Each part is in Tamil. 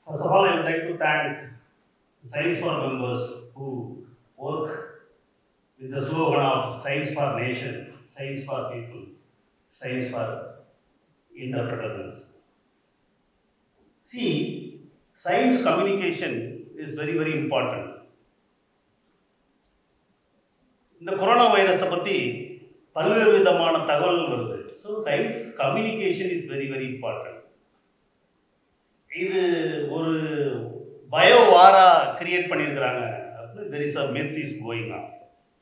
First of all, I would like to thank Science for members who work with the slogan of Science for Nation, Science for People, Science for Interpreters. See, science communication is very, very important. இந்த கொரோனா வைரஸை பற்றி பல்வேறு விதமான தகவல்கள் வருது so science communication is very very important இது ஒரு பயோ வாரா கிரியேட் பண்ணியிருக்கிறாங்க அப்படின்னு there is a myth is going on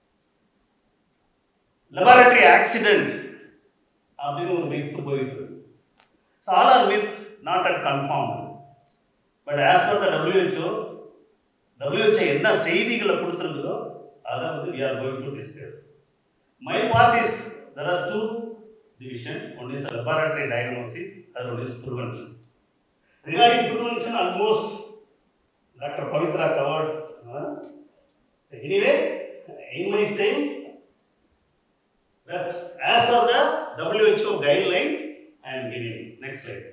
laboratory accident அப்படின்னு ஒரு மித் போயிட்டு இருக்கு all are myth not at confirm but as per the WHO WHO என்ன செய்திகளை கொடுத்துருக்குதோ அதை வந்து we are going to discuss. My part is there are two divisions. One is laboratory diagnosis, other one is prevention. Regarding prevention, almost Dr. Pavitra covered. uh, anyway, in my style, that as per the WHO guidelines, I am giving. Next slide.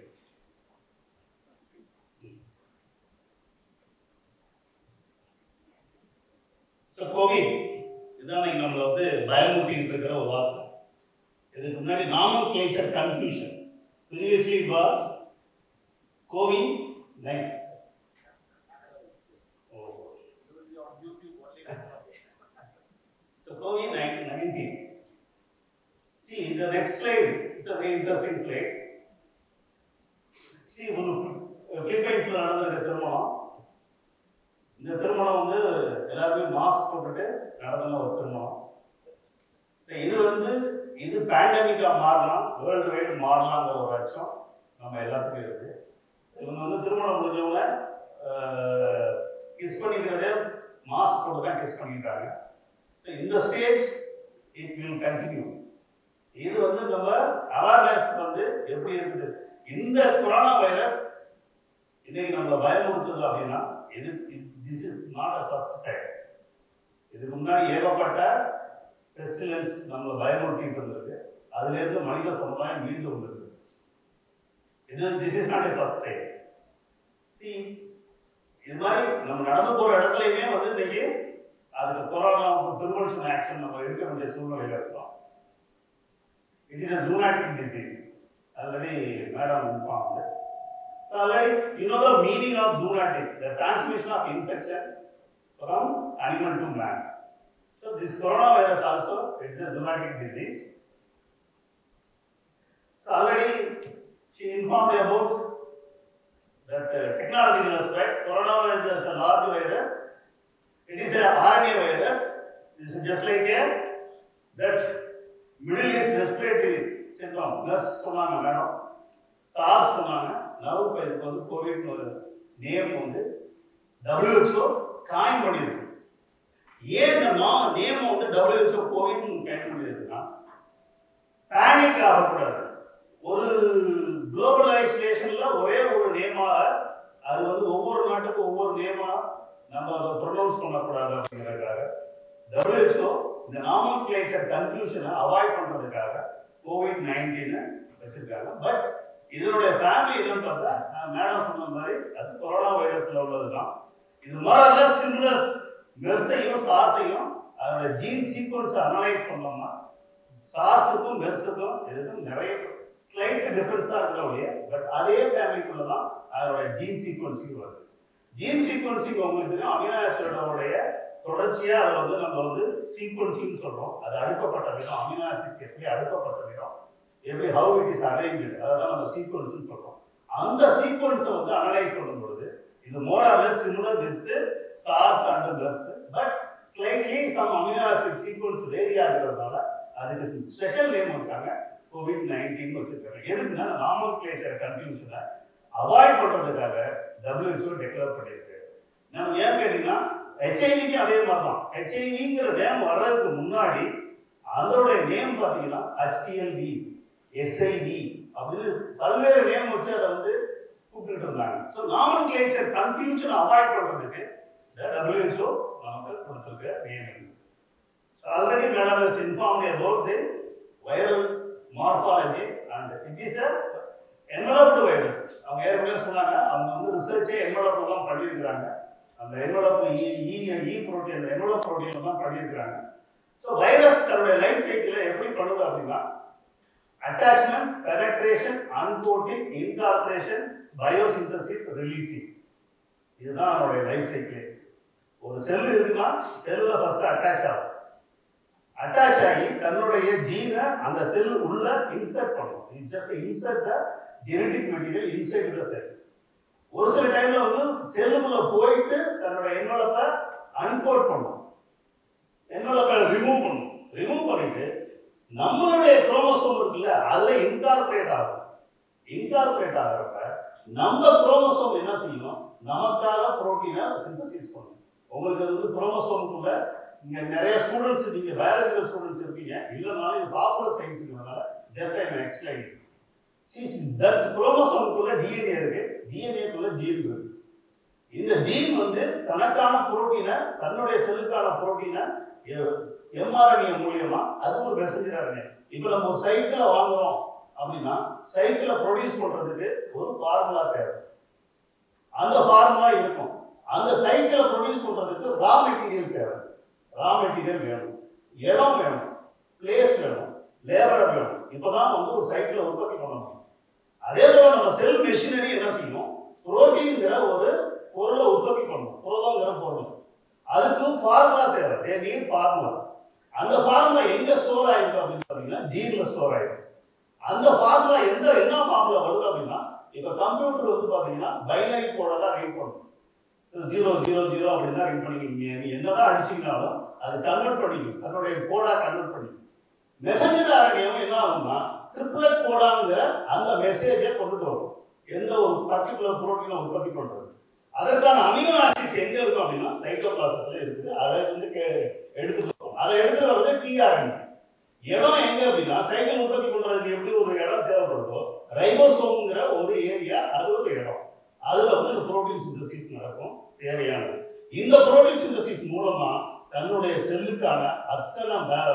So COVID இதுதான் இன்னைக்கு நம்மளை வந்து பயமுறுத்திட்டு இருக்கிற ஒரு வார்த்தை இதுக்கு முன்னாடி nomenclature confusion previously was COVID nine So COVID nineteen. See the next slide. It's a very interesting slide. See ஒரு பிலிப்பைன்ஸ்ல நடந்திருக்க திருமணம் இந்த திருமணம் வந்து எல்லாருமே மாஸ்க் போட்டுட்டு நடந்த ஒரு திருமணம் சரி இது வந்து இது பேண்டமிக்கா மாறலாம் வேர்ல்டு வைடு மாறலாங்கிற ஒரு அச்சம் நம்ம எல்லாத்துக்கும் இருக்கு சரி, இவங்க வந்து திருமணம் முடிஞ்சவங்க கிஸ் பண்ணிக்கிறதே மாஸ்க் போட்டு தான் கிஸ் பண்ணிட்டாங்க ஸோ இந்த ஸ்டேஜ் இட் வில் கண்டினியூ இது வந்து நம்ம அவேர்னஸ் வந்து எப்படி இருக்குது இந்த கொரோனா வைரஸ் இன்னைக்கு நம்மளை பயமுறுத்துது அப்படின்னா இது this is not a first time இதுக்கு முன்னாடி ஏகப்பட்ட பெஸ்டிலன்ஸ் நம்மளை பயமுறுத்திட்டு இருந்திருக்கு அதுலேருந்து மனித சமுதாயம் மீண்டு வந்திருக்கு இது this is not a first time see இது மாதிரி நம்ம நடந்து போற இடத்துலையுமே வந்து இன்னைக்கு அதுக்கு கொரோனா ப்ரிவென்ஷன் ஆக்ஷன் நம்ம எடுக்க வேண்டிய சூழ்நிலையில இருக்கோம் it is a zoonotic disease already madam informed So already you know the meaning of zoonotic, the transmission of infection from animal to man. So this coronavirus also it is a zoonotic disease. So already she informed about that uh, technological aspect. Coronavirus is a large virus. It is a RNA virus. This is just like a that Middle East respiratory syndrome. Nurse சொன்னாங்க மேடம் சார்ஸ் சொன்னாங்க நவ் இதுக்கு வந்து கோவிட்னு ஒரு நேம் வந்து WHO காயின் பண்ணியிருக்கு ஏன் இந்த மா நேம் வந்து WHO கோவிட்னு காயின் பண்ணியிருக்குன்னா பேனிக் ஆகக்கூடாது ஒரு குளோபலைசேஷன்ல ஒரே ஒரு நேமாக அது வந்து ஒவ்வொரு நாட்டுக்கும் ஒவ்வொரு நேமா நம்ம அதை ப்ரொனவுன்ஸ் பண்ணக்கூடாது அப்படிங்கிறதுக்காக WHO இந்த நாமன் கன்ஃபியூஷனை அவாய்ட் பண்றதுக்காக கோவிட் நைன்டீன் வச்சிருக்காங்க பட் இதனுடைய ஃபேமிலி என்னன்னு பார்த்தா நான் மேடம் சொன்ன மாதிரி அது கொரோனா வைரஸ்ல உள்ளது தான் இது மோரல்ல சிமிலர் மெர்ஸையும் சார்ஸையும் அதோட ஜீன் சீக்வன்ஸ் அனலைஸ் பண்ணோம்னா சார்ஸுக்கும் மெர்ஸுக்கும் இதுக்கும் நிறைய ஸ்லைட் டிஃபரன்ஸ் தான் இருக்க ஒழிய பட் அதே ஃபேமிலிக்குள்ள தான் அதோட ஜீன் சீக்வன்சிங் வருது ஜீன் சீக்வன்சிங் உங்களுக்கு தெரியும் அமினோ ஆசிடோடைய தொடர்ச்சியா அதை வந்து நம்ம வந்து சீக்வன்சிங் சொல்றோம் அது அடுக்கப்பட்ட விதம் அமினோ ஆசிட்ஸ் எப்படி அடுக்கப்பட்ட விதம் எப்படி ஹவு இட் இஸ் அரேஞ்சு அதான் நம்ம சீக்வன்ஸ் சொல்றோம் அந்த சீக்வன்ஸை வந்து அனலைஸ் பண்ணும் பொழுது இது more or less similar with SARS and MERS but slightly some amino acid sequence vary ஆகிறதுனால அதுக்கு ஸ்பெஷல் நேம் வச்சாங்க கோவிட் நைன்டீன் வச்சிருக்காங்க எதுக்குன்னா நாமல் கிளேச்சர் கன்ஃபியூஷனை அவாய்ட் பண்றதுக்காக WHO டெக்ளேர் பண்ணியிருக்கு நம்ம ஏன் கேட்டீங்கன்னா ஹெச்ஐவிக்கு அதே மாதிரி தான் ஹெச்ஐவிங்கிற நேம் வர்றதுக்கு முன்னாடி அதோட நேம் பார்த்தீங்கன்னா ஹெச்டிஎல்வி எஸ்ஐவி அப்படின்னு பல்வேறு நேம் வச்சு அதை வந்து கூப்பிட்டு இருந்தாங்க so nomenclature confusion avoid பண்றதுக்கு WHO நமக்கு கொடுத்துருக்க name so already madam is inform about the viral morphology and it is a enveloped virus அவங்க ஏற்கனவே சொன்னாங்க அவங்க வந்து ரிசர்ச்சே என்வலப்ல தான் பண்ணியிருக்கிறாங்க அந்த envelope E E protein envelope protein தான் பண்ணியிருக்கிறாங்க ஸோ வைரஸ் தன்னுடைய லைஃப் சைக்கிளை எப்படி பண்ணுது அப்படின்னா attachment penetration uncoating incorporation biosynthesis releasing இதுதான் அவனுடைய லைஃப் சைக்கிள் ஒரு செல் இருக்குன்னா செல்லுல ஃபர்ஸ்ட் அட்டாச் ஆகும் அட்டாச் ஆகி தன்னுடைய ஜீனை அந்த செல் உள்ள இன்சர்ட் பண்ணும் it just insert the genetic material inside the cell ஒரு சில டைம்ல வந்து செல்லுக்குள்ள போயிட்டு தன்னோட என்வலப்பை அன்கோட் பண்ணும் என்வலப்பை ரிமூவ் பண்ணும் ரிமூவ் பண்ணிட்டு நம்மளுடைய குரோமோசோம் இருக்குல்ல அதுல இன்கார்பரேட் ஆகும் இன்கார்பரேட் ஆகிறப்ப நம்ம குரோமோசோம் என்ன செய்யும் நமக்காக புரோட்டீனை சிந்தசிஸ் பண்ணும் உங்களுக்கு அது வந்து குரோமோசோமுக்குள்ள இங்க நிறைய ஸ்டூடெண்ட்ஸ் நீங்க பயாலஜிக்கல் ஸ்டூடெண்ட்ஸ் இருக்கீங்க இல்லைனாலும் இது பாப்புலர் சயின்ஸுங்கிறதுனால just I explain this that குரோமோசோமுக்குள்ள டிஎன்ஏ இருக்கு டிஎன்ஏக்குள்ள ஜீன் இருக்கு இந்த ஜீன் வந்து தனக்கான புரோட்டீனை தன்னுடைய செல்லுக்கான புரோட்டீனை எம்ஆர்என்ஏ மூலியமா அது ஒரு மெசஞ்சர் ஆர்என்ஏ இப்போ நம்ம ஒரு சைக்கிளை வாங்குறோம் அப்படின்னா சைக்கிளை ப்ரொடியூஸ் பண்றதுக்கு ஒரு ஃபார்முலா தேவை அந்த ஃபார்முலா இருக்கும் அந்த சைக்கிளை ப்ரொடியூஸ் பண்றதுக்கு ரா மெட்டீரியல் தேவை ரா மெட்டீரியல் வேணும் இடம் வேணும் பிளேஸ் வேணும் லேபர் வேணும் இப்பதான் வந்து ஒரு சைக்கிளை உற்பத்தி பண்ண முடியும் அதே போல நம்ம செல் மெஷினரி என்ன செய்யணும் புரோட்டீன்ங்கிற ஒரு பொருளை உற்பத்தி பண்ணணும் புரதங்கிற பொருள் அதுக்கு ஃபார்முலா தேவை தே நீட் ஃபார்முலா அந்த ஃபார்முலா எங்க ஸ்டோர் ஆயிருக்கு அப்படின்னு பார்த்தீங்கன்னா ஜீன்ல ஸ்டோர் ஆயிருக்கு அந்த ஃபார்முலா எந்த என்ன ஃபார்முலா வருது அப்படின்னா இப்போ கம்ப்யூட்டர் வந்து பார்த்தீங்கன்னா பைனரி கோடை தான் ரீட் பண்ணும் ஜீரோ ஜீரோ ஜீரோ அப்படின்னு தான் ரீட் பண்ணிக்கிங்க நீ என்னதான் அடிச்சீங்கனாலும் அது கன்வெர்ட் பண்ணிக்கும் தன்னுடைய கோடா கன்வெர்ட் பண்ணிக்கும் மெசஞ்சர் ஆரணியம் என்ன ஆகும்னா ட்ரிப்ளெட் கோடாங்கிற அந்த மெசேஜை கொண்டுட்டு வரும் எந்த ஒரு பர்டிகுலர் புரோட்டீனை உற்பத்தி பண்றது அதற்கான அமினோ ஆசிட்ஸ் எங்க இருக்கும் அப்படின்னா சைட்டோபிளாசத்துல இருக்குது அதை வந்து கே- எடுத்துட்டு வரும் அதை எடுத்துட்டு வர்றது டிஆர்என் இடம் எங்க அப்படின்னா சைக்கிள் உற்பத்தி பண்றதுக்கு எப்படி ஒரு இடம் தேவைப்படுதோ ரைபோசோம்ங்கிற ஒரு ஏரியா அது ஒரு இடம் அதுல வந்து இந்த புரோட்டீன் சிந்தசிஸ் நடக்கும் தேவையானது இந்த புரோட்டீன் சிந்தசிஸ் மூலமா தன்னுடைய செல்லுக்கான அத்தனை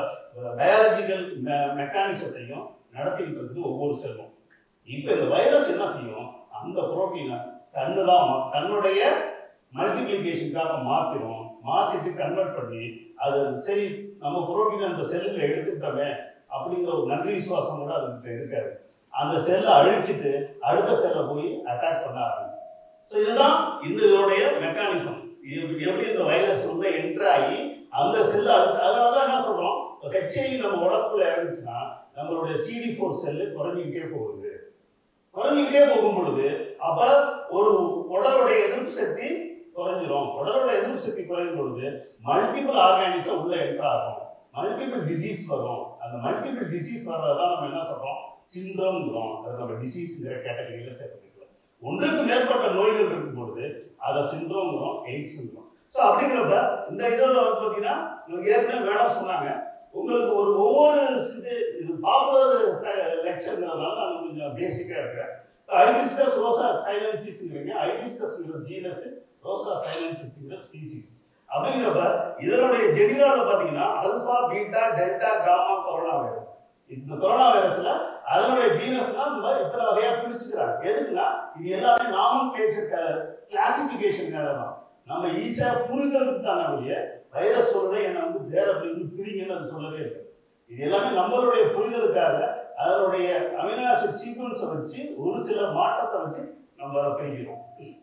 பயாலஜிக்கல் மெக்கானிசத்தையும் நடத்திக்கிட்டு இருக்குது ஒவ்வொரு செல்லும் இப்போ இந்த வைரஸ் என்ன செய்யும் அந்த புரோட்டீனை தன்னு தான் மா- தன்னுடைய மல்டிப்ளிகேஷனுக்காக மாத்திரும் மாத்திட்டு கன்வெர்ட் பண்ணி அது சரி நம்ம புரோட்டீன் அந்த செல்லில் எடுத்துக்கிட்டோமே அப்படிங்கிற ஒரு நன்றி விசுவாசம் கூட அதுக்கிட்ட இருக்காது அந்த செல்லை அழிச்சிட்டு அடுத்த செல்லை போய் அட்டாக் பண்ண ஆரம்பிக்கும் ஸோ இதுதான் இந்த இதோடைய மெக்கானிசம் எப்படி இந்த வைரஸ் உள்ள என்ட்ரு ஆகி அந்த செல்லை அழிச்சு அதனால தான் என்ன சொல்றோம் ஹெச்ஐவி நம்ம உடம்புல இருந்துச்சுன்னா நம்மளுடைய சிடி ஃபோர் செல்லு குறைஞ்சிக்கிட்டே போகுது குறைஞ்சிக்கிட்டே போகும் பொழுது அப்ப ஒரு உடலுடைய எதிர்ப்பு சக்தி குறைஞ்சிரும் உடலோட எதிர்ப்பு சக்தி குறையும் பொழுது மல்டிபிள் ஆர்கானிசம் உள்ள என்ட்ரு ஆகும் மல்டிபிள் டிசீஸ் வரும் அந்த மல்டிபிள் டிசீஸ் வர்றதான் நம்ம என்ன சொல்றோம் சிண்ட்ரோம்ங்கிறோம் அது நம்ம டிசீஸ்ங்கிற கேட்டகரியில சேர்த்துக்கலாம் ஒன்றுக்கு மேற்பட்ட நோய்கள் இருக்கும் பொழுது அதை சிண்ட்ரோம்ங்கிறோம் எய்ட்ஸ்ங்கிறோம் ஸோ அப்படிங்கிறப்ப இந்த இதில் வந்து பார்த்தீங்கன்னா உங்களுக்கு ஏற்கனவே மேடம் சொன்னாங்க உங்களுக்கு ஒரு ஒவ்வொரு இது இது பாப்புலர் லெக்சர்ங்கிறதுனால நான் கொஞ்சம் பேசிக்காக இருக்கிறேன் ஐபிஸ்கஸ் ரோசா சைலன்சிஸ்ங்கிறீங்க ஐபிஸ்கஸ்ங்கிற ஜீனஸ் ரோசா சைலன்சிஸ்ங்கிற ஸ்பீசிஸ் அப்படிங்கிறப்ப இதனுடைய ஜெனிரால பார்த்தீங்கன்னா alpha beta delta gamma corona virus இந்த கொரோனா வைரஸ்ல அதனுடைய ஜீனஸ்லாம் நம்ம இத்தனை வகையா பிரிச்சுக்கிறாங்க எதுக்குன்னா இது எல்லாமே நாமன் கிளேச்சர் கிளாசிபிகேஷனுக்காக தான் நம்ம ஈஸியா புரிதலுக்கு தானே ஒழிய வைரஸ் சொல்றேன் என்ன வந்து வேற அப்படின்னு பிரிங்கன்னு அது சொல்லவே இல்லை இது எல்லாமே நம்மளுடைய புரிதலுக்காக அதனுடைய அமினோ ஆசிட் சீக்வன்ஸை வச்சு ஒரு சில மாற்றத்தை வச்சு நம்ம அதை பிரிக்கிறோம்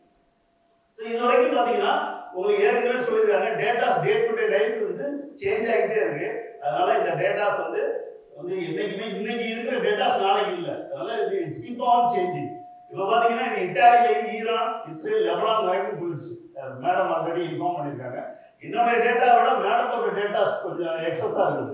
ஸோ இது வரைக்கும் பார்த்தீங்கன்னா உங்களுக்கு ஏற்கனவே சொல்லியிருக்காங்க datas day to day life வந்து சேஞ்ச் ஆகிட்டே இருக்கு அதனால இந்த டேட்டாஸ் வந்து வந்து என்னைக்குமே இன்னைக்கு இருக்கிற டேட்டாஸ் நாளைக்கு இல்லை அதனால இது ஸ்கிப் ஆன் சேஞ்சிங் இப்போ பார்த்தீங்கன்னா இது இட்டாலியில ஈரான் இஸ்ரேல் லெபனான் வரைக்கும் போயிடுச்சு மேடம் ஆல்ரெடி இன்ஃபார்ம் பண்ணியிருக்காங்க என்னுடைய டேட்டாவை விட மேடத்தோட டேட்டாஸ் கொஞ்சம் எக்ஸஸாக இருக்குது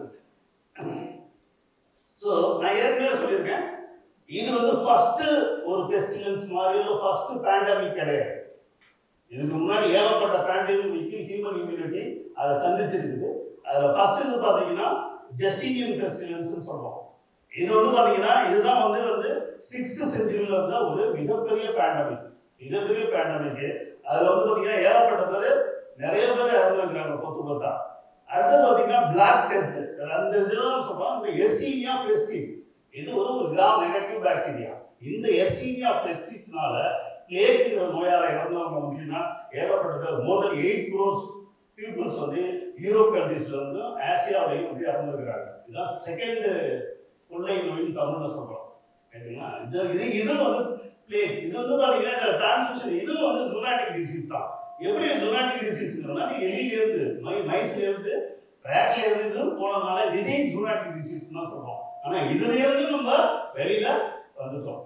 ஸோ நான் ஏற்கனவே சொல்லியிருக்கேன் இது வந்து ஃபர்ஸ்ட் ஒரு பெஸ்டிலன்ஸ் மாதிரி இல்லை ஃபர்ஸ்ட் பேண்டமிக் கிடையாது இதுக்கு முன்னாடி ஏகப்பட்ட பேண்டமிக்கு ஹியூமன் இம்யூனிட்டி அதை சந்திச்சிருக்குது அதில் ஃபர்ஸ்ட் இது பார்த்தீங்கன்னா ஜஸ்டினியன் பெஸ்டிலன்ஸ்னு சொல்றோம் இது வந்து பார்த்தீங்கன்னா இதுதான் வந்து வந்து சிக்ஸ்த் செஞ்சுரியில் இருந்த ஒரு மிகப்பெரிய பேண்டமிக் மிகப்பெரிய பேண்டமிக் அதில் வந்து பார்த்தீங்கன்னா ஏகப்பட்ட பேர் நிறைய பேர் இறந்துருக்காங்க கொத்து கொத்தா அடுத்தது பார்த்தீங்கன்னா பிளாக் டெத் அந்த இதெல்லாம் சொல்றோம் இந்த எர்சீனியா பெஸ்டிஸ் இது ஒரு ஒரு கிராம் நெகட்டிவ் பாக்டீரியா இந்த எர்சீனியா பெஸ்டிஸ்னால பிளேக்குங்கிற நோயால இறந்தவங்க அப்படின்னா ஏகப்பட்ட more than eight crores peoples வந்து யூரோப் கண்ட்ரீஸ்ல இருந்து ஆசியாவிலையும் வந்து இறந்துருக்கிறாங்க இதுதான் செகண்ட் கொள்ளை நோயின் தமிழ்ல சொல்றோம் சரிங்களா இது இது இது வந்து பிளேக் இது வந்து பாத்தீங்கன்னா டிரான்ஸ்மிஷன் இது வந்து ஜுனாட்டிக் டிசீஸ் தான் எப்படி ஜுனாட்டிக் டிசீஸ்ங்கிறதுனா எலியில இருந்து மை மைஸ்ல இருந்து ரேட்ல இருந்து போனதுனால இதே ஜுனாட்டிக் டிசீஸ் தான் சொல்றோம் ஆனா இதுல இருந்து நம்ம வெளியில வந்துட்டோம்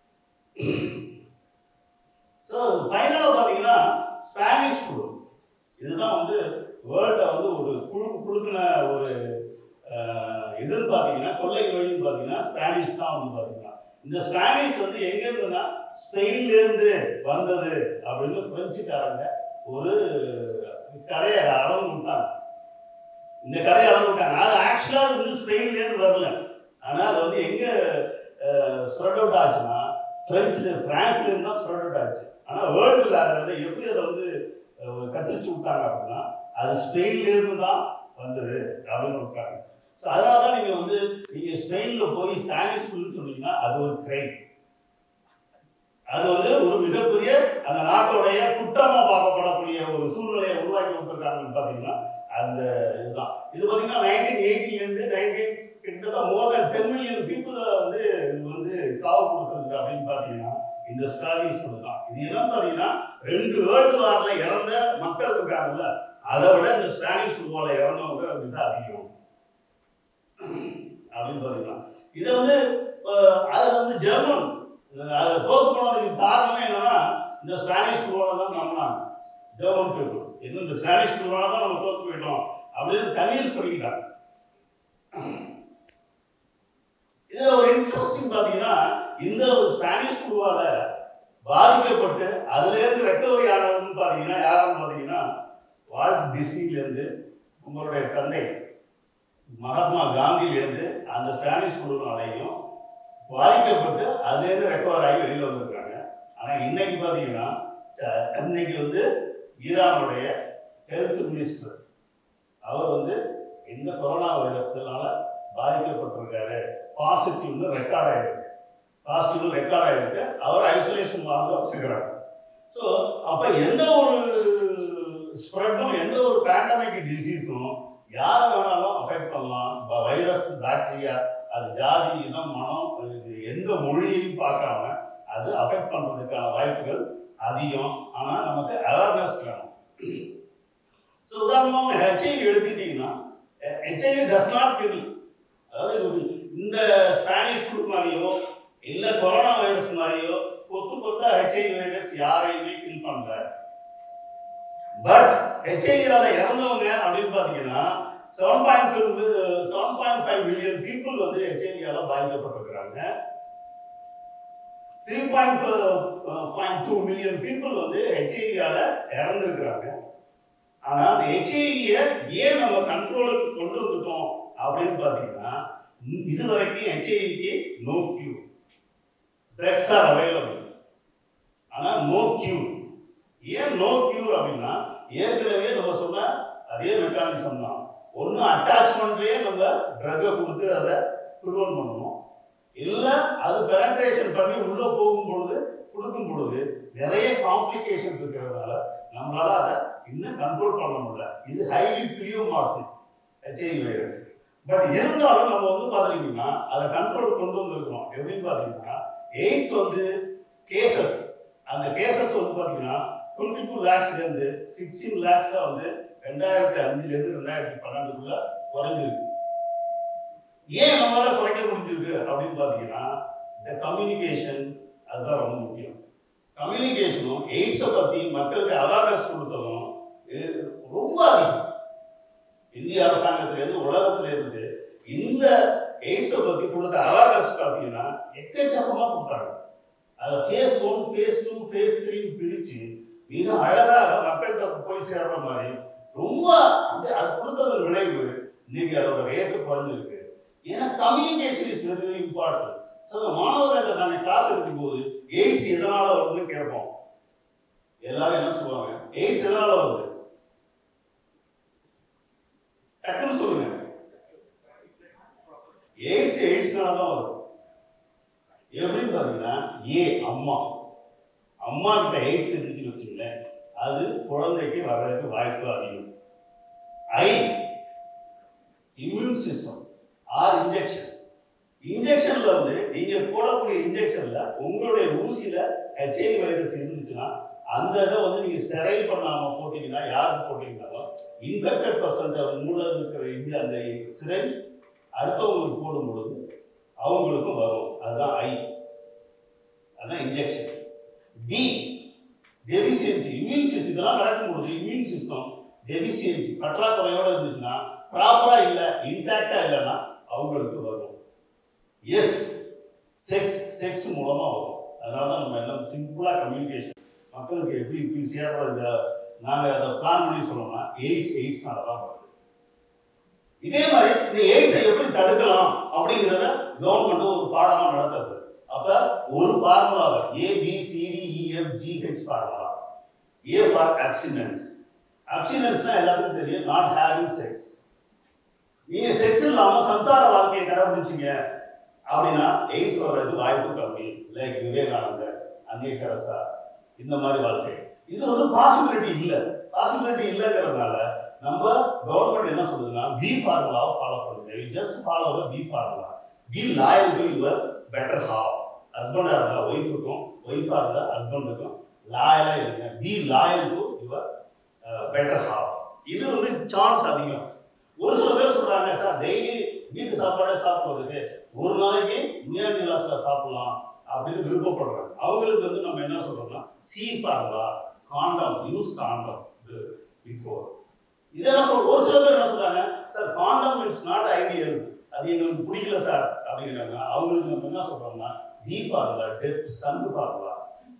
ஸோ ஃபைனலாக பார்த்தீங்கன்னா ஸ்பானிஷ் ஃப்ளூ இதுதான் வந்து வேர்ல்டில் வந்து ஒரு குழுக்கு குழுக்குன ஒரு அஹ், இதுன்னு பார்த்தீங்கன்னா கொள்ளை நோயின்னு பார்த்தீங்கன்னா ஸ்பானிஷ் தான் வந்து பார்த்தீங்கன்னா இந்த ஸ்பானிஷ் வந்து எங்க இருந்துன்னா ஸ்பெயின்ல இருந்து வந்தது அப்படின்னு பிரெஞ்சுக்காரங்க ஒரு கதையை அளவு விட்டாங்க இந்த கதையை அளவு விட்டாங்க அது ஆக்சுவலாக வந்து ஸ்பெயின்ல இருந்து வரல ஆனா அது வந்து எங்க ஸ்ப்ரெட் அவுட் ஆச்சுன்னா பிரெஞ்சுல பிரான்ஸ்ல இருந்து தான் ஸ்ப்ரெட் அவுட் ஆச்சு ஆனா வேர்ல்டுல அதை எப்படி அதை வந்து அஹ், கத்திரிச்சு விட்டாங்க அப்படின்னா அது ஸ்பெயின்ல இருந்து தான் வந்தது அப்படின்னு விட்டாங்க ஸோ அதனால தான் நீங்க வந்து நீங்க ஸ்பெயின்ல போய் ஸ்பானிஷ் ஸ்கூல்னு சொன்னீங்கன்னா அது ஒரு கிரைம் அது வந்து ஒரு மிகப்பெரிய அந்த நாட்டோடைய குற்றமா பார்க்கப்படக்கூடிய ஒரு சூழ்நிலையை உருவாக்கி விட்டுருக்காங்கன்னு பாத்தீங்கன்னா அந்த இதுதான் இது பாத்தீங்கன்னா நைன்டீன் எயிட்டில இருந்து நைன்டீன் கிட்டத்தட்ட மோர் தேன் டென் மில்லியன் பீப்புள வந்து இது வந்து காவு கொடுத்துருக்கு அப்படின்னு பாத்தீங்கன்னா இந்த ஸ்டாலிஸ் தான் இது என்னன்னு பாத்தீங்கன்னா ரெண்டு வேர்ல்டு வார்ல இறந்த மக்கள் இருக்காங்கல்ல அதை விட இந்த ஸ்பானிஷ் ஃபுட்பால இறந்தவங்க வந்து அதிகம் அப்படின்னு பாத்தீங்கன்னா இதை வந்து அஹ், அதுல வந்து ஜெர்மன் அதுல தோத்து போனதுக்கு காரணமே என்னன்னா இந்த ஸ்பானிஷ் ஃபுட்பால தான் நம்பினாங்க ஜெர்மன் பீப்புள் என்ன இந்த ஸ்பானிஷ் ஃபுட்பால தான் நம்ம தோத்து போயிட்டோம் அப்படின்னு கன்வின்ஸ் பண்ணிக்கிட்டாங்க இதுல ஒரு இன்ட்ரெஸ்டிங் பாத்தீங்கன்னா இந்த ஒரு ஸ்பானிஷ் குழுவால பாதிக்கப்பட்டு அதுல இருந்து ரெக்கவரி ஆனதுன்னு பாத்தீங்கன்னா யாரான்னு பாத்தீங்கன்னா வால்ட் டிஸ்னில இருந்து உங்களுடைய தந்தை மகாத்மா காந்தியில இருந்து அந்த ஸ்பானிஷ் குழுவினாலையும் பாதிக்கப்பட்டு அதுல இருந்து ரெக்கவர் ஆகி வெளியில வந்திருக்காங்க ஆனா இன்னைக்கு பாத்தீங்கன்னா அஹ், இன்னைக்கு வந்து ஈரானுடைய ஹெல்த் மினிஸ்டர் அவர் வந்து இந்த கொரோனா வைரஸ்னால பாதிக்கப்பட்டிருக்காரு பாசிட்டிவ்னு ரெக்கார்ட் ஆயிருக்கு பாசிட்டிவ் ரெக்கார்ட் ஆயிருக்கு அவர் ஐசோலேஷன் வாங்க வச்சுக்கிறாங்க ஸோ அப்ப எந்த ஒரு ஸ்ப்ரெட்டும் எந்த ஒரு பேண்டமிக் டிசீஸும் யாரை வேணாலும் அஃபெக்ட் பண்ணலாம் வைரஸ் பாக்டீரியா அது ஜாதி இனம் மனம் இது எந்த மொழியையும் பார்க்காம அது அஃபெக்ட் பண்றதுக்கான வாய்ப்புகள் அதிகம் ஆனா நமக்கு அவேர்னஸ் வேணும் ஸோ உதாரணமாக ஹெச்ஐவி எடுத்துட்டீங்கன்னா ஹெச்ஐவி டஸ் நாட் கில் அதாவது இது ஒரு இந்த ஸ்பானிஷ் ஃப்ளூ மாதிரியோ இல்ல கொரோனா வைரஸ் மாதிரியோ கொத்து கொத்தா ஹெச்ஐவி வைரஸ் யாரையுமே கில் பண்ணல பட் ஹெச்ஐவியால இறந்தவங்க அப்படின்னு பாத்தீங்கன்னா seven point two seven point five million people வந்து ஹெச்ஐவியால பாதிக்கப்பட்டிருக்கிறாங்க three point point two million people வந்து ஹெச்ஐவியால இறந்துருக்கிறாங்க ஆனா அந்த ஹெச்ஐவியை ஏன் நம்ம கண்ட்ரோலுக்கு கொண்டு வந்துட்டோம் அப்படின்னு பாத்தீங்கன்னா இ- இது வரைக்கும் ஹெச்ஐவிக்கு no cure drugs are available ஆனா நோ கியூ ஏன் நோ கியூர் அப்படின்னா ஏற்கனவே நம்ம சொன்ன அதே மெக்கானிசம் தான் ஒன்று அட்டாச்மெண்ட்லேயே நம்ம ட்ரக்கை கொடுத்து அதை ப்ரிவென்ட் பண்ணணும் இல்லை அது பெனட்ரேஷன் பண்ணி உள்ளே போகும் பொழுது கொடுக்கும் பொழுது நிறைய காம்ப்ளிகேஷன் இருக்கிறதுனால நம்மளால அதை இன்னும் கண்ட்ரோல் பண்ண முடியல இது highly pleomorphic HIV virus but இருந்தாலும் நம்ம வந்து பார்த்தீங்கன்னா அதை கண்ட்ரோல் கொண்டு வந்திருக்கிறோம் எப்படின்னு பார்த்தீங்கன்னா எய்ட்ஸ் வந்து கேசஸ் அந்த கேசஸ் வந்து பார்த்தீங்கன்னா டுவெண்ட்டி டூ லேக்ஸ்லேருந்து சிக்ஸ்டீன் லேக்ஸாக வந்து ரெண்டாயிரத்தி அஞ்சுலேருந்து ரெண்டாயிரத்தி பன்னெண்டுக்குள்ள குறைஞ்சிருக்கு ஏன் நம்மளால குறைக்க முடிஞ்சிருக்கு அப்படின்னு பார்த்தீங்கன்னா இந்த கம்யூனிகேஷன் அதுதான் ரொம்ப முக்கியம் கம்யூனிகேஷனும் எய்ட்ஸை பற்றி மக்களுக்கு அவேர்னஸ் கொடுத்ததும் இது ரொம்ப அதிகம் இந்திய அரசாங்கத்திலேருந்து உலகத்திலேருந்து இந்த எய்ட்ஸை பற்றி கொடுத்த அவேர்னஸ் பார்த்தீங்கன்னா எக்கச்சக்கமாக கொடுத்தாங்க அதை phase one phase two phase த்ரீன்னு பிரித்து மிக அழகாக மக்கள்கிட்ட போய் சேர்ற மாதிரி ரொம்ப அந்த அது கொடுத்தது விளைவு இன்னைக்கு அதோட ரேட்டு குறைஞ்சிருக்கு ஏன்னா communication is very very important so மாணவர்கள் நான் கிளாஸ் எடுக்கும் போது எய்ட்ஸ் எதனால வருதுன்னு கேட்போம் எல்லாரும் என்ன சொல்லுவாங்க எய்ட்ஸ் எதனால வருது டக்குன்னு சொல்லுங்க எய்ட்ஸ் எய்ட்ஸ்னால தான் வரும் எப்படின்னு பார்த்தீங்கன்னா ஏ அம்மா அம்மா கிட்ட எய்ட்ஸ் இருந்துச்சுன்னு வச்சுங்களேன் அது குழந்தைக்கு வர்றதுக்கு வாய்ப்பு அதிகம் I immune system or injection இன்ஜெக்ஷன்ல வந்து நீங்க போடக்கூடிய இன்ஜெக்ஷன்ல உங்களுடைய ஊசியில ஹெச்ஐவி வைரஸ் இருந்துச்சுன்னா அந்த இதை வந்து நீங்க ஸ்டெரைல் பண்ணாம போட்டீங்கன்னா யாருக்கு போட்டீங்கன்னாலும் இன்ஃபெக்டட் பர்சன்ட் மூல இருக்கிற இந்த அந்த சிரஞ்ச் அடுத்தவங்களுக்கு போடும் பொழுது அவங்களுக்கும் வரும் அதுதான் ஐ அதான் injection D deficiency immune system இதெல்லாம் நடக்கும் பொழுது இம்யூன் சிஸ்டம் டெபிசியன்சி பற்றாக்குறையோட இருந்துச்சுன்னா ப்ராப்பரா இல்ல இன்டாக்டா இல்லைன்னா அவங்களுக்கு வரும் எஸ் செக்ஸ் செக்ஸ் மூலமா வரும் அதனால தான் நம்ம எல்லாம் சிம்பிளா கம்யூனிகேஷன் மக்களுக்கு எப்படி இப்படி சேர்றது நாங்கள் அதை பிளான் பண்ணி சொல்லணும்னா எய்ட்ஸ் எய்ட்ஸ்னால தான் வருது இதே மாதிரி இந்த எய்ட்ஸை எப்படி தடுக்கலாம் அப்படிங்கிறத கவர்மெண்ட் ஒரு பாடமா நடத்துறது அப்ப ஒரு ஃபார்முலாவை A B C D E F G H formula A for abstinence அப்சினன்ஸ்னா எல்லாத்துக்கும் தெரியும் நாட் ஹேவிங் செக்ஸ் நீங்க செக்ஸ் இல்லாம சம்சார வாழ்க்கையை கடைபிடிச்சீங்க அப்படின்னா எய்ட்ஸ் வர்றதுக்கு வாய்ப்பு கம்மி லைக் விவேகானந்தர் அன்னை தெரசா இந்த மாதிரி வாழ்க்கை இது வந்து பாசிபிலிட்டி இல்ல பாசிபிலிட்டி இல்லைங்கிறதுனால நம்ம கவர்மெண்ட் என்ன சொல்லுதுன்னா பி ஃபார்முலாவை ஃபாலோ பண்ணுங்க just follow the B formula be loyal to your better half ஹஸ்பண்டா இருந்தா ஒய்ஃபுக்கும் ஒய்ஃபா இருந்தா ஹஸ்பண்டுக்கும் லாயலா இருங்க be loyal to your better half இது வந்து சான்ஸ் அதிகம் ஒரு சில பேர் சொல்றாங்க சார் டெய்லி வீட்டு சாப்பாடே சாப்பிடுறதுக்கு ஒரு நாளைக்கு முனியாண்டி விலாசில் சாப்பிடலாம் அப்படின்னு விருப்பப்படுறாங்க அவங்களுக்கு வந்து நம்ம என்ன சொல்றோம்னா C formula condom use condom before இதெல்லாம் சொல் ஒரு சில பேர் என்ன சொல்றாங்க sir condom it's not ideal அது எங்களுக்கு பிடிக்கல சார் அப்படிங்கிறாங்க அவங்களுக்கு நம்ம என்ன சொல்றோம்னா D formula death son formula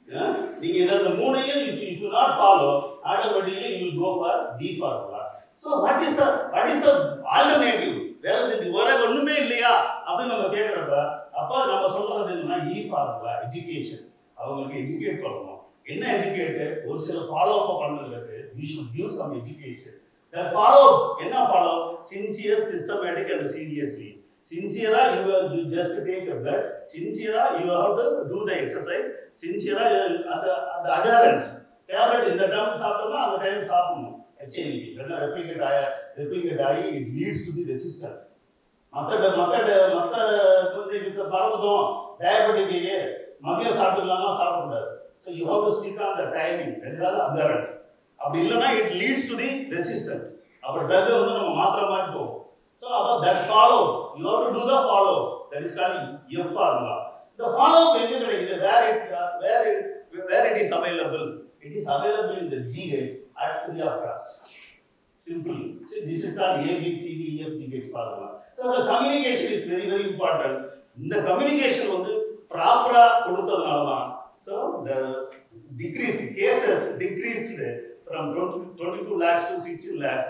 நீங்க இதை இந்த மூணையும் if if you not follow automatically you will go for D formula so what is the what is the alternative வேற இது வேற ஒண்ணுமே இல்லையா அப்படின்னு நம்ம கேட்குறப்ப அப்ப நம்ம சொல்றது என்னன்னா இ ஃபார்முலா எஜுகேஷன் அவங்களுக்கு எஜுகேட் பண்ணணும் என்ன எஜுகேட் ஒரு சில ஃபாலோ அப் பண்ணுறதுக்கு we should give some education that follow என்ன follow sincere systematic and seriously sincere you will you just take a blood sincere you have to do the exercise sincere அந்த அந்த adherence டேப்லெட் இந்த டைம் சாப்பிட்டோம்னா அந்த டைம் சாப்பிடணும் ஹெச்ஐவி இல்லைன்னா ரெப்ளிகேட் ஆகி ரெப்ளிகேட் ஆகி it leads to the resistant மற்ற மற்ற மற்ற இப்போ பரவட்டும் டயபெட்டிக்கு மதியம் சாப்பிட்டுக்கலாமா சாப்பிடக்கூடாது so you have to stick on the timing ரெண்டாவது அந்தரன்ஸ் அப்படி இல்லைன்னா it leads to the resistance அப்புறம் ட்ரக் வந்து நம்ம மாத்திர மாதிரி போகும் ஸோ அப்போ that follow you have to do the follow that is call F formula இந்த ஃபாலோ எங்க கிடைக்குது where it where it where it is available it is available in the GH at free of cost Simply. So this is called A, B, C, D, E, F, G, H formula. So the communication is very, very important. இந்த கம்யூனிகேஷன் வந்து ப்ராப்பரா கொடுத்ததுனால தான் so the decrease cases decreased from twenty two lakhs to sixty lakhs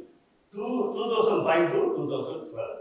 to two thousand five to two thousand twelve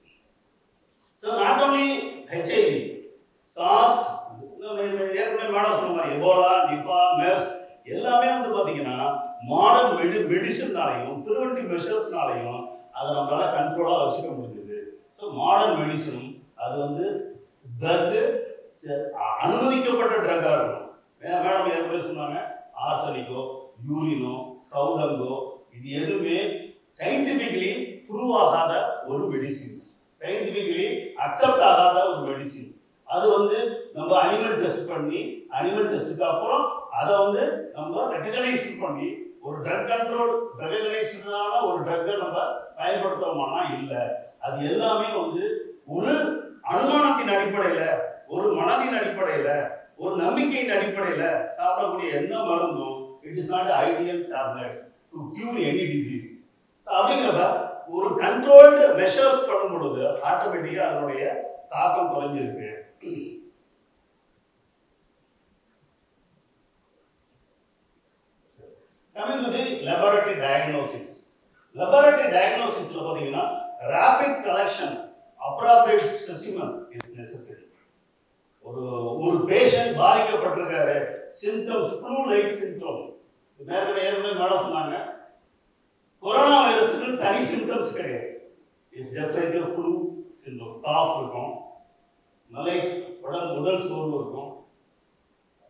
so not only HIV SARS ஏற்கனவே மேடம் சொன்ன மாதிரி எபோலா நிபா மெர்ஸ் எல்லாமே வந்து பாத்தீங்கன்னா மாடர்ன் மெடி மெடிசன்னாலையும் ப்ரிவென்டிவ் மெஷர்ஸ்னாலையும் அதை நம்மளால கண்ட்ரோலாக வச்சுக்க முடிஞ்சது ஸோ மாடர்ன் மெடிசனும் அது வந்து ட்ரக்கு அனுமதிக்கப்பட்ட ட்ரக்காக இருக்கணும் மேடம் ஏற்கனவே சொன்னாங்க ஆர்சனிக்கோ யூரினோ கவுடங்கோ இது எதுவுமே சயின்டிபிக்கலி ப்ரூவ் ஆகாத ஒரு மெடிசின்ஸ் சயின்டிபிக்கலி அக்செப்ட் ஆகாத ஒரு மெடிசின் அது வந்து நம்ம அனிமல் டெஸ்ட் பண்ணி அனிமல் டெஸ்ட்டுக்கு அப்புறம் அதை வந்து நம்ம ரெகனைஸ் பண்ணி ஒரு ட்ரக் கண்ட்ரோல் ரெகனைஸ்டான ஒரு ட்ரக்கை நம்ம பயன்படுத்துறோமானா இல்லை அது எல்லாமே வந்து ஒரு அனுமானத்தின் அடிப்படையில ஒரு மனதின் அடிப்படையில ஒரு நம்பிக்கையின் அடிப்படையில சாப்பிடக்கூடிய எந்த மருந்தும் it is not ideal tablets to cure any disease அப்படிங்கிறப்ப ஒரு கண்ட்ரோல்டு மெஷர்ஸ் பண்ணும் பொழுது ஆட்டோமேட்டிக்கா அதனுடைய தாக்கம் குறைஞ்சிருக்கு coming to the laboratory diagnosis laboratory டயக்னோசிஸ்ல பாத்தீங்கன்னா rapid collection appropriate specimen is necessary ஒரு ஒரு பேஷண்ட் பாதிக்கப்பட்டிருக்காரு சிம்டம்ஸ் ஃப்ளூ லைக் சிம்டம் ஏற்கனவே ஏற்கனவே மேடம் சொன்னாங்க கொரோனா வைரஸுக்கு தனி சிம்டம்ஸ் கிடையாது it's just like flu symptom cough இருக்கும் மலைஸ் உடல் உடல் சோர்வு இருக்கும்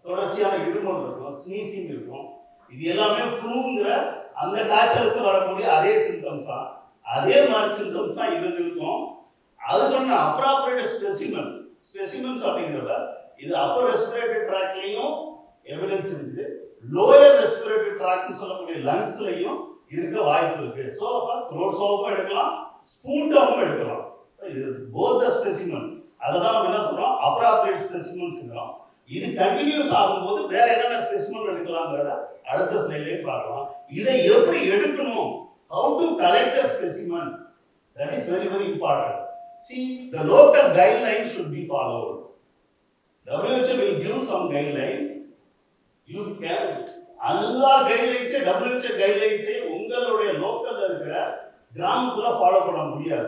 தொடர்ச்சியான இருமல் இருக்கும் ஸ்னீசிங் இருக்கும் இது எல்லாமே ஃப்ளூங்கிற அந்த காய்ச்சலுக்கு வரக்கூடிய அதே சிம்டம்ஸ் தான் அதே மாதிரி சிம்டம்ஸ் தான் இது இருக்கும் அதுக்கான அப்ராப்ரேட் ஸ்பெசிமன் ஸ்பெசிமன்ஸ் அப்படிங்கிறத இது அப்பர் ரெஸ்பிரேட்டரி ட்ராக்லையும் எவிடன்ஸ் இருக்குது லோயர் ரெஸ்பிரேட்டரி ட்ராக்னு சொல்லக்கூடிய லங்ஸ்லையும் இருக்க வாய்ப்பு இருக்கு ஸோ அப்போ த்ரோட் சோப்பும் எடுக்கலாம் ஸ்பூட்டாவும் எடுக்கலாம் So, இது போத் த ஸ்பெசிமன் அதை தான் நம்ம என்ன சொல்றோம் அப்ராப்ரேட் ஸ்பெசிமன்ஸ் இது கண்டினியூஸ் ஆகும்போது வேற என்னென்ன ஸ்பெசிமன் எடுக்கலாங்கிறத அடுத்த ஸ்லைட்லயே பார்க்கலாம் இதை எப்படி எடுக்கணும் how to collect a specimen that is very very important see the local guidelines should be followed WHO will give some guidelines you can எல்லா கைட்லைன்ஸே WHO கைட்லைன்ஸே உங்களுடைய லோக்கல்ல இருக்கிற கிராமத்துல ஃபாலோ பண்ண முடியாது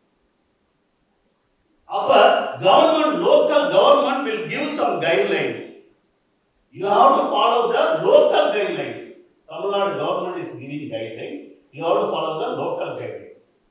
அப்ப government local government will give some guidelines you have to follow the local guidelines Tamil Nadu government is giving guidelines you have to follow the local guidelines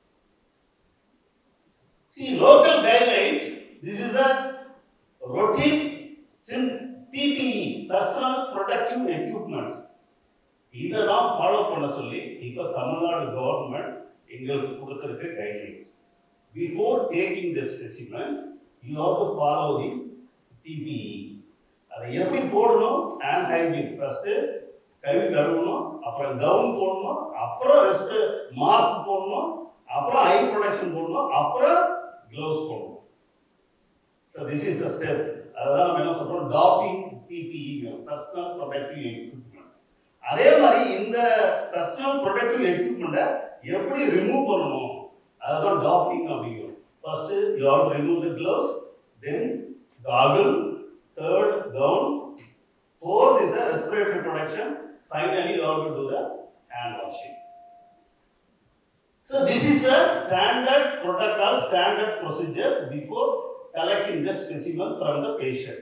see local guidelines this is a routine sim PPE personal protective equipments இதை தான் ஃபாலோ பண்ண சொல்லி இப்போ தமிழ்நாடு கவர்மெண்ட் எங்களுக்கு கொடுத்திருக்க guidelines before taking the specimens you have to follow the PPE அதை எப்படி போடணும் ஹேண்ட் ஹைஜீன் ஃபர்ஸ்ட் கை கழுவணும் அப்புறம் கவுன் போடணும் அப்புறம் ரெஸ்ட் மாஸ்க் போடணும் அப்புறம் ஐ ப்ரொடெக்ஷன் போடணும் அப்புறம் க்ளவுஸ் போடணும் so this is the step அதுதான் நம்ம என்ன சொல்றோம் doffing PPE personal protective equipment அதே மாதிரி இந்த பர்சனல் ப்ரொடெக்டிவ் எக்யூப்மெண்ட்டை எப்படி ரிமூவ் பண்ணணும் அதுதான் டாப்பிங் அப்படிங்கிறோம் first you have to remove the gloves then goggle third gown fourth is a respiratory protection finally you have to to the hand washing So this is the standard protocol, standard procedures before collecting the specimen from the patient.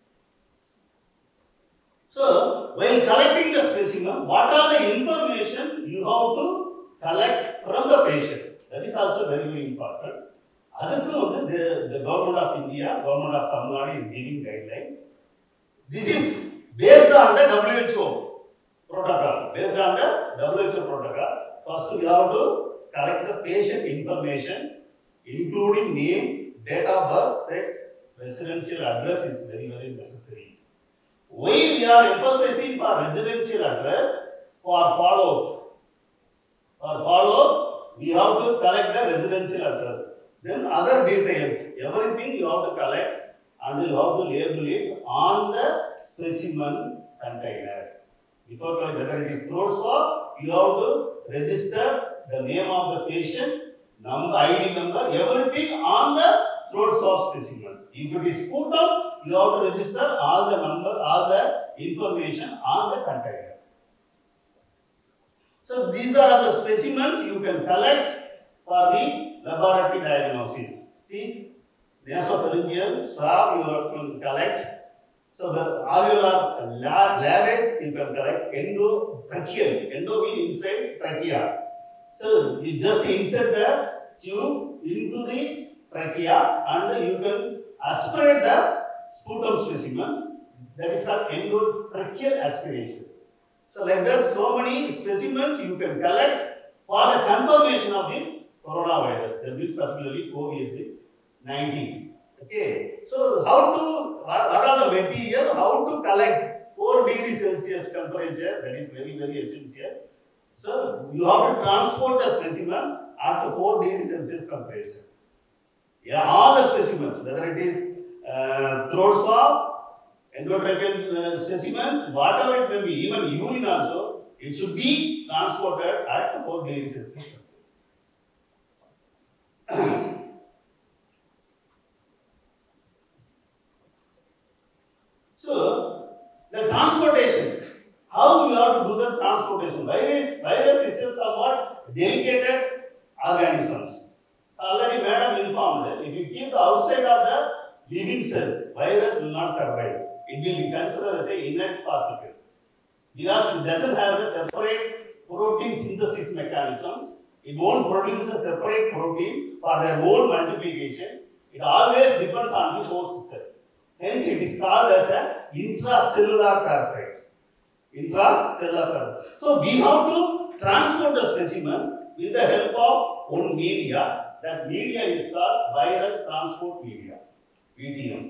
So while collecting the specimen, what are the information you have to collect from the patient? That is also very very important. அதுக்கு வந்து the, the government of India, government of Tamil Nadu is giving guidelines. This is based on the WHO protocol. Based on the WHO protocol, first we have to collect the patient information, including name, date of birth, sex, residential address is very, very necessary. Why we are emphasizing for residential address for follow-up. For follow-up, we have to collect the residential address. Then other details, everything you have to collect and you have to label it on the specimen container. Before collecting, whether it is throat swab, you have to register the name of the patient, number, ID number, everything on the throat swab specimen. If it is sputum, you have to register all the number, all the information on the container. So these are the specimens you can collect for the laboratory diagnosis. See, nasopharyngeal swab you have to collect. So the alveolar la- lavage you can collect endotracheal. Endo means inside trachea. So you just insert the tube into the trachea and you can aspirate the sputum specimen. That is called endotracheal aspiration. So like that, so many specimens you can collect for the confirmation of the coronavirus. That means particularly COVID-19. Okay. So how to, what what are the material, how to collect 4 degree Celsius temperature, that is very, very essential. So you have to transport the specimen at 4 degree Celsius temperature. Yeah, all the specimens, whether it is uh, throat swab, endotracheal uh, specimens, whatever it may be, even urine also, it should be transported at 4 degree Celsius. so, the transportation, how you have to do the transportation? Virus, virus is a somewhat delicate organisms. Already madam informed that if you keep the outside of the living cells, virus will not survive. It will be considered as a inert particles. Because it doesn't have a separate protein synthesis mechanism, it won't produce a separate protein for their own multiplication. It always depends on the host cell. Hence, it is called as a intracellular parasite. Intracellular parasite. So, we have to transport the specimen with the help of one media. That media is called viral transport media, VTM.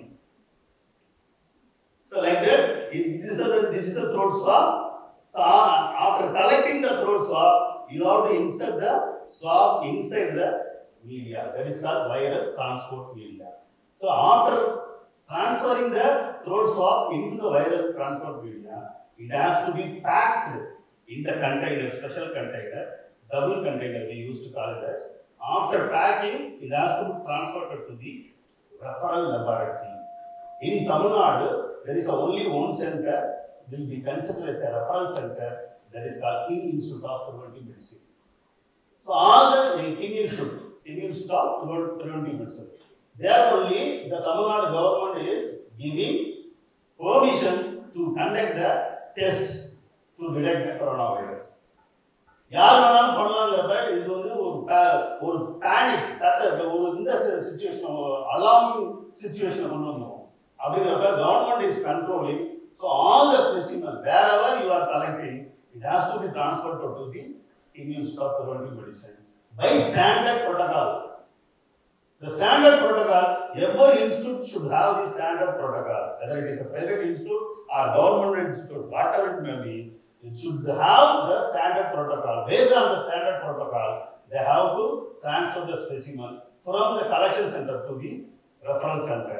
So, like that, if this is the, this is the throat swab. So, a- after collecting the throat swab, you have to insert the swab inside the media. That is called viral transport media. So, after transferring the throat swab into the viral transport media, it has to be packed in the container, special container, double container we used to call it as. After packing, it has to be transferred to the referral laboratory. In Tamil Nadu, there is only one center will be considered as a referral center that is called King Institute of Preventive Medicine. So all the uh, King Institute, King Institute of Preven- Preventive Medicine, there only the Tamil Nadu government is giving permission to conduct the test to detect the coronavirus. யார் வேணாலும் பண்ணலாங்கிறப்ப இது வந்து ஒரு pa- ஒரு பேனிக் ஒரு இந்த சுச்சுவேஷன் அலார்மிங் சுச்சுவேஷன் கொண்டு வந்துடும் அப்படிங்கிறப்ப government is controlling so all the specimen wherever you are collecting it has to be transfer to the immune stop preventive medicine by standard protocol The standard protocol, every institute should have the standard protocol, whether it is a private institute or government institute, whatever it may be, it should have the standard protocol. Based on the standard protocol, they have to transfer the specimen from the collection center to the referral center.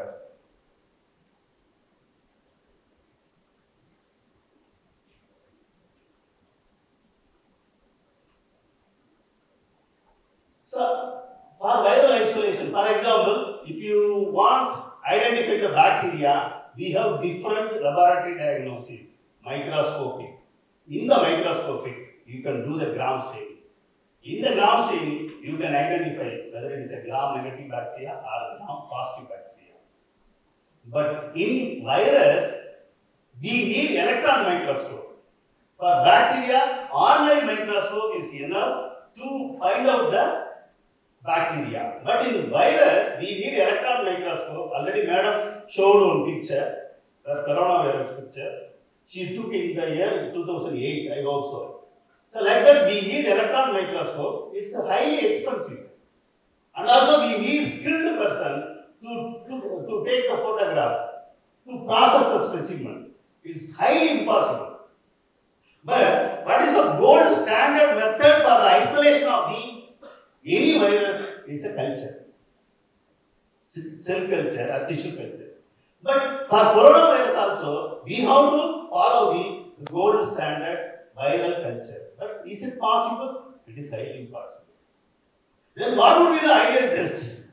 So, for viral isolation, for example, if you want identify the bacteria, we have different laboratory diagnosis, microscopic. In the microscopic, you can do the gram staining. In the gram staining, you can identify whether it is a gram negative bacteria or gram positive bacteria. But in virus, we need electron microscope. For bacteria, ordinary microscope is enough to find out the bacteria. But in virus, we need electron microscope. Already madam showed one picture, the coronavirus picture. She took in the year 2008, I hope so. So like that, we need electron microscope. It's highly expensive. And also we need skilled person to, to, to take the photograph, to process the specimen. It's highly impossible. But what is the gold standard method for the isolation of the any virus is a culture, C- cell culture or tissue culture. But for coronavirus also, we have to follow the gold standard viral culture. But is it possible? It is highly impossible. Then what would be the ideal test?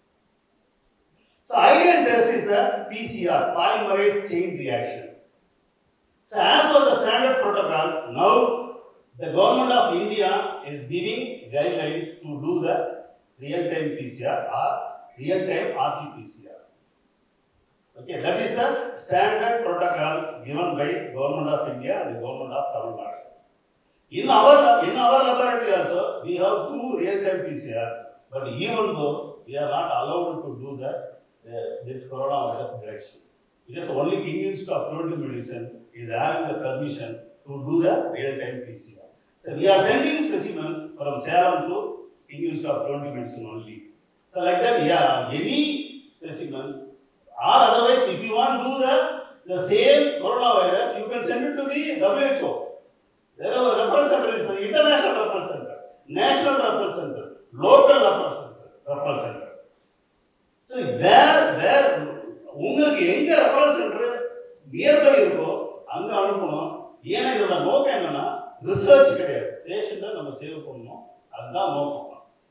So ideal test is the PCR, polymerase chain reaction. So as per the standard protocol, now the government of India is giving guidelines to do the real-time PCR or real-time RT-PCR. Okay, that is the standard protocol given by government of India and the government of Tamil Nadu. In our in our laboratory also, we have two real-time PCR, but even though we are not allowed to do the uh, this coronavirus direction, because only King Institute of Preventive Medicine is having the permission to do the real-time PCR. So we are sending specimen from Salem to King Institute of Preventive Medicine only. So like that, yeah, any specimen, or otherwise, if you want to do the, the same coronavirus, you can send it to the WHO. There are reference center, it's an international reference center, national reference center, local reference center, reference center. So there, there, உங்களுக்கு எங்க ரெஃபரன்ஸ் சென்டர் நியர்பை இருக்கோ அங்க அனுப்பணும் ஏன்னா இதோட நோக்கம் என்னன்னா ரிசர்ச் கிடையாது பேஷண்ட்டை நம்ம சேவ் பண்ணணும் அதுதான் நோக்கம்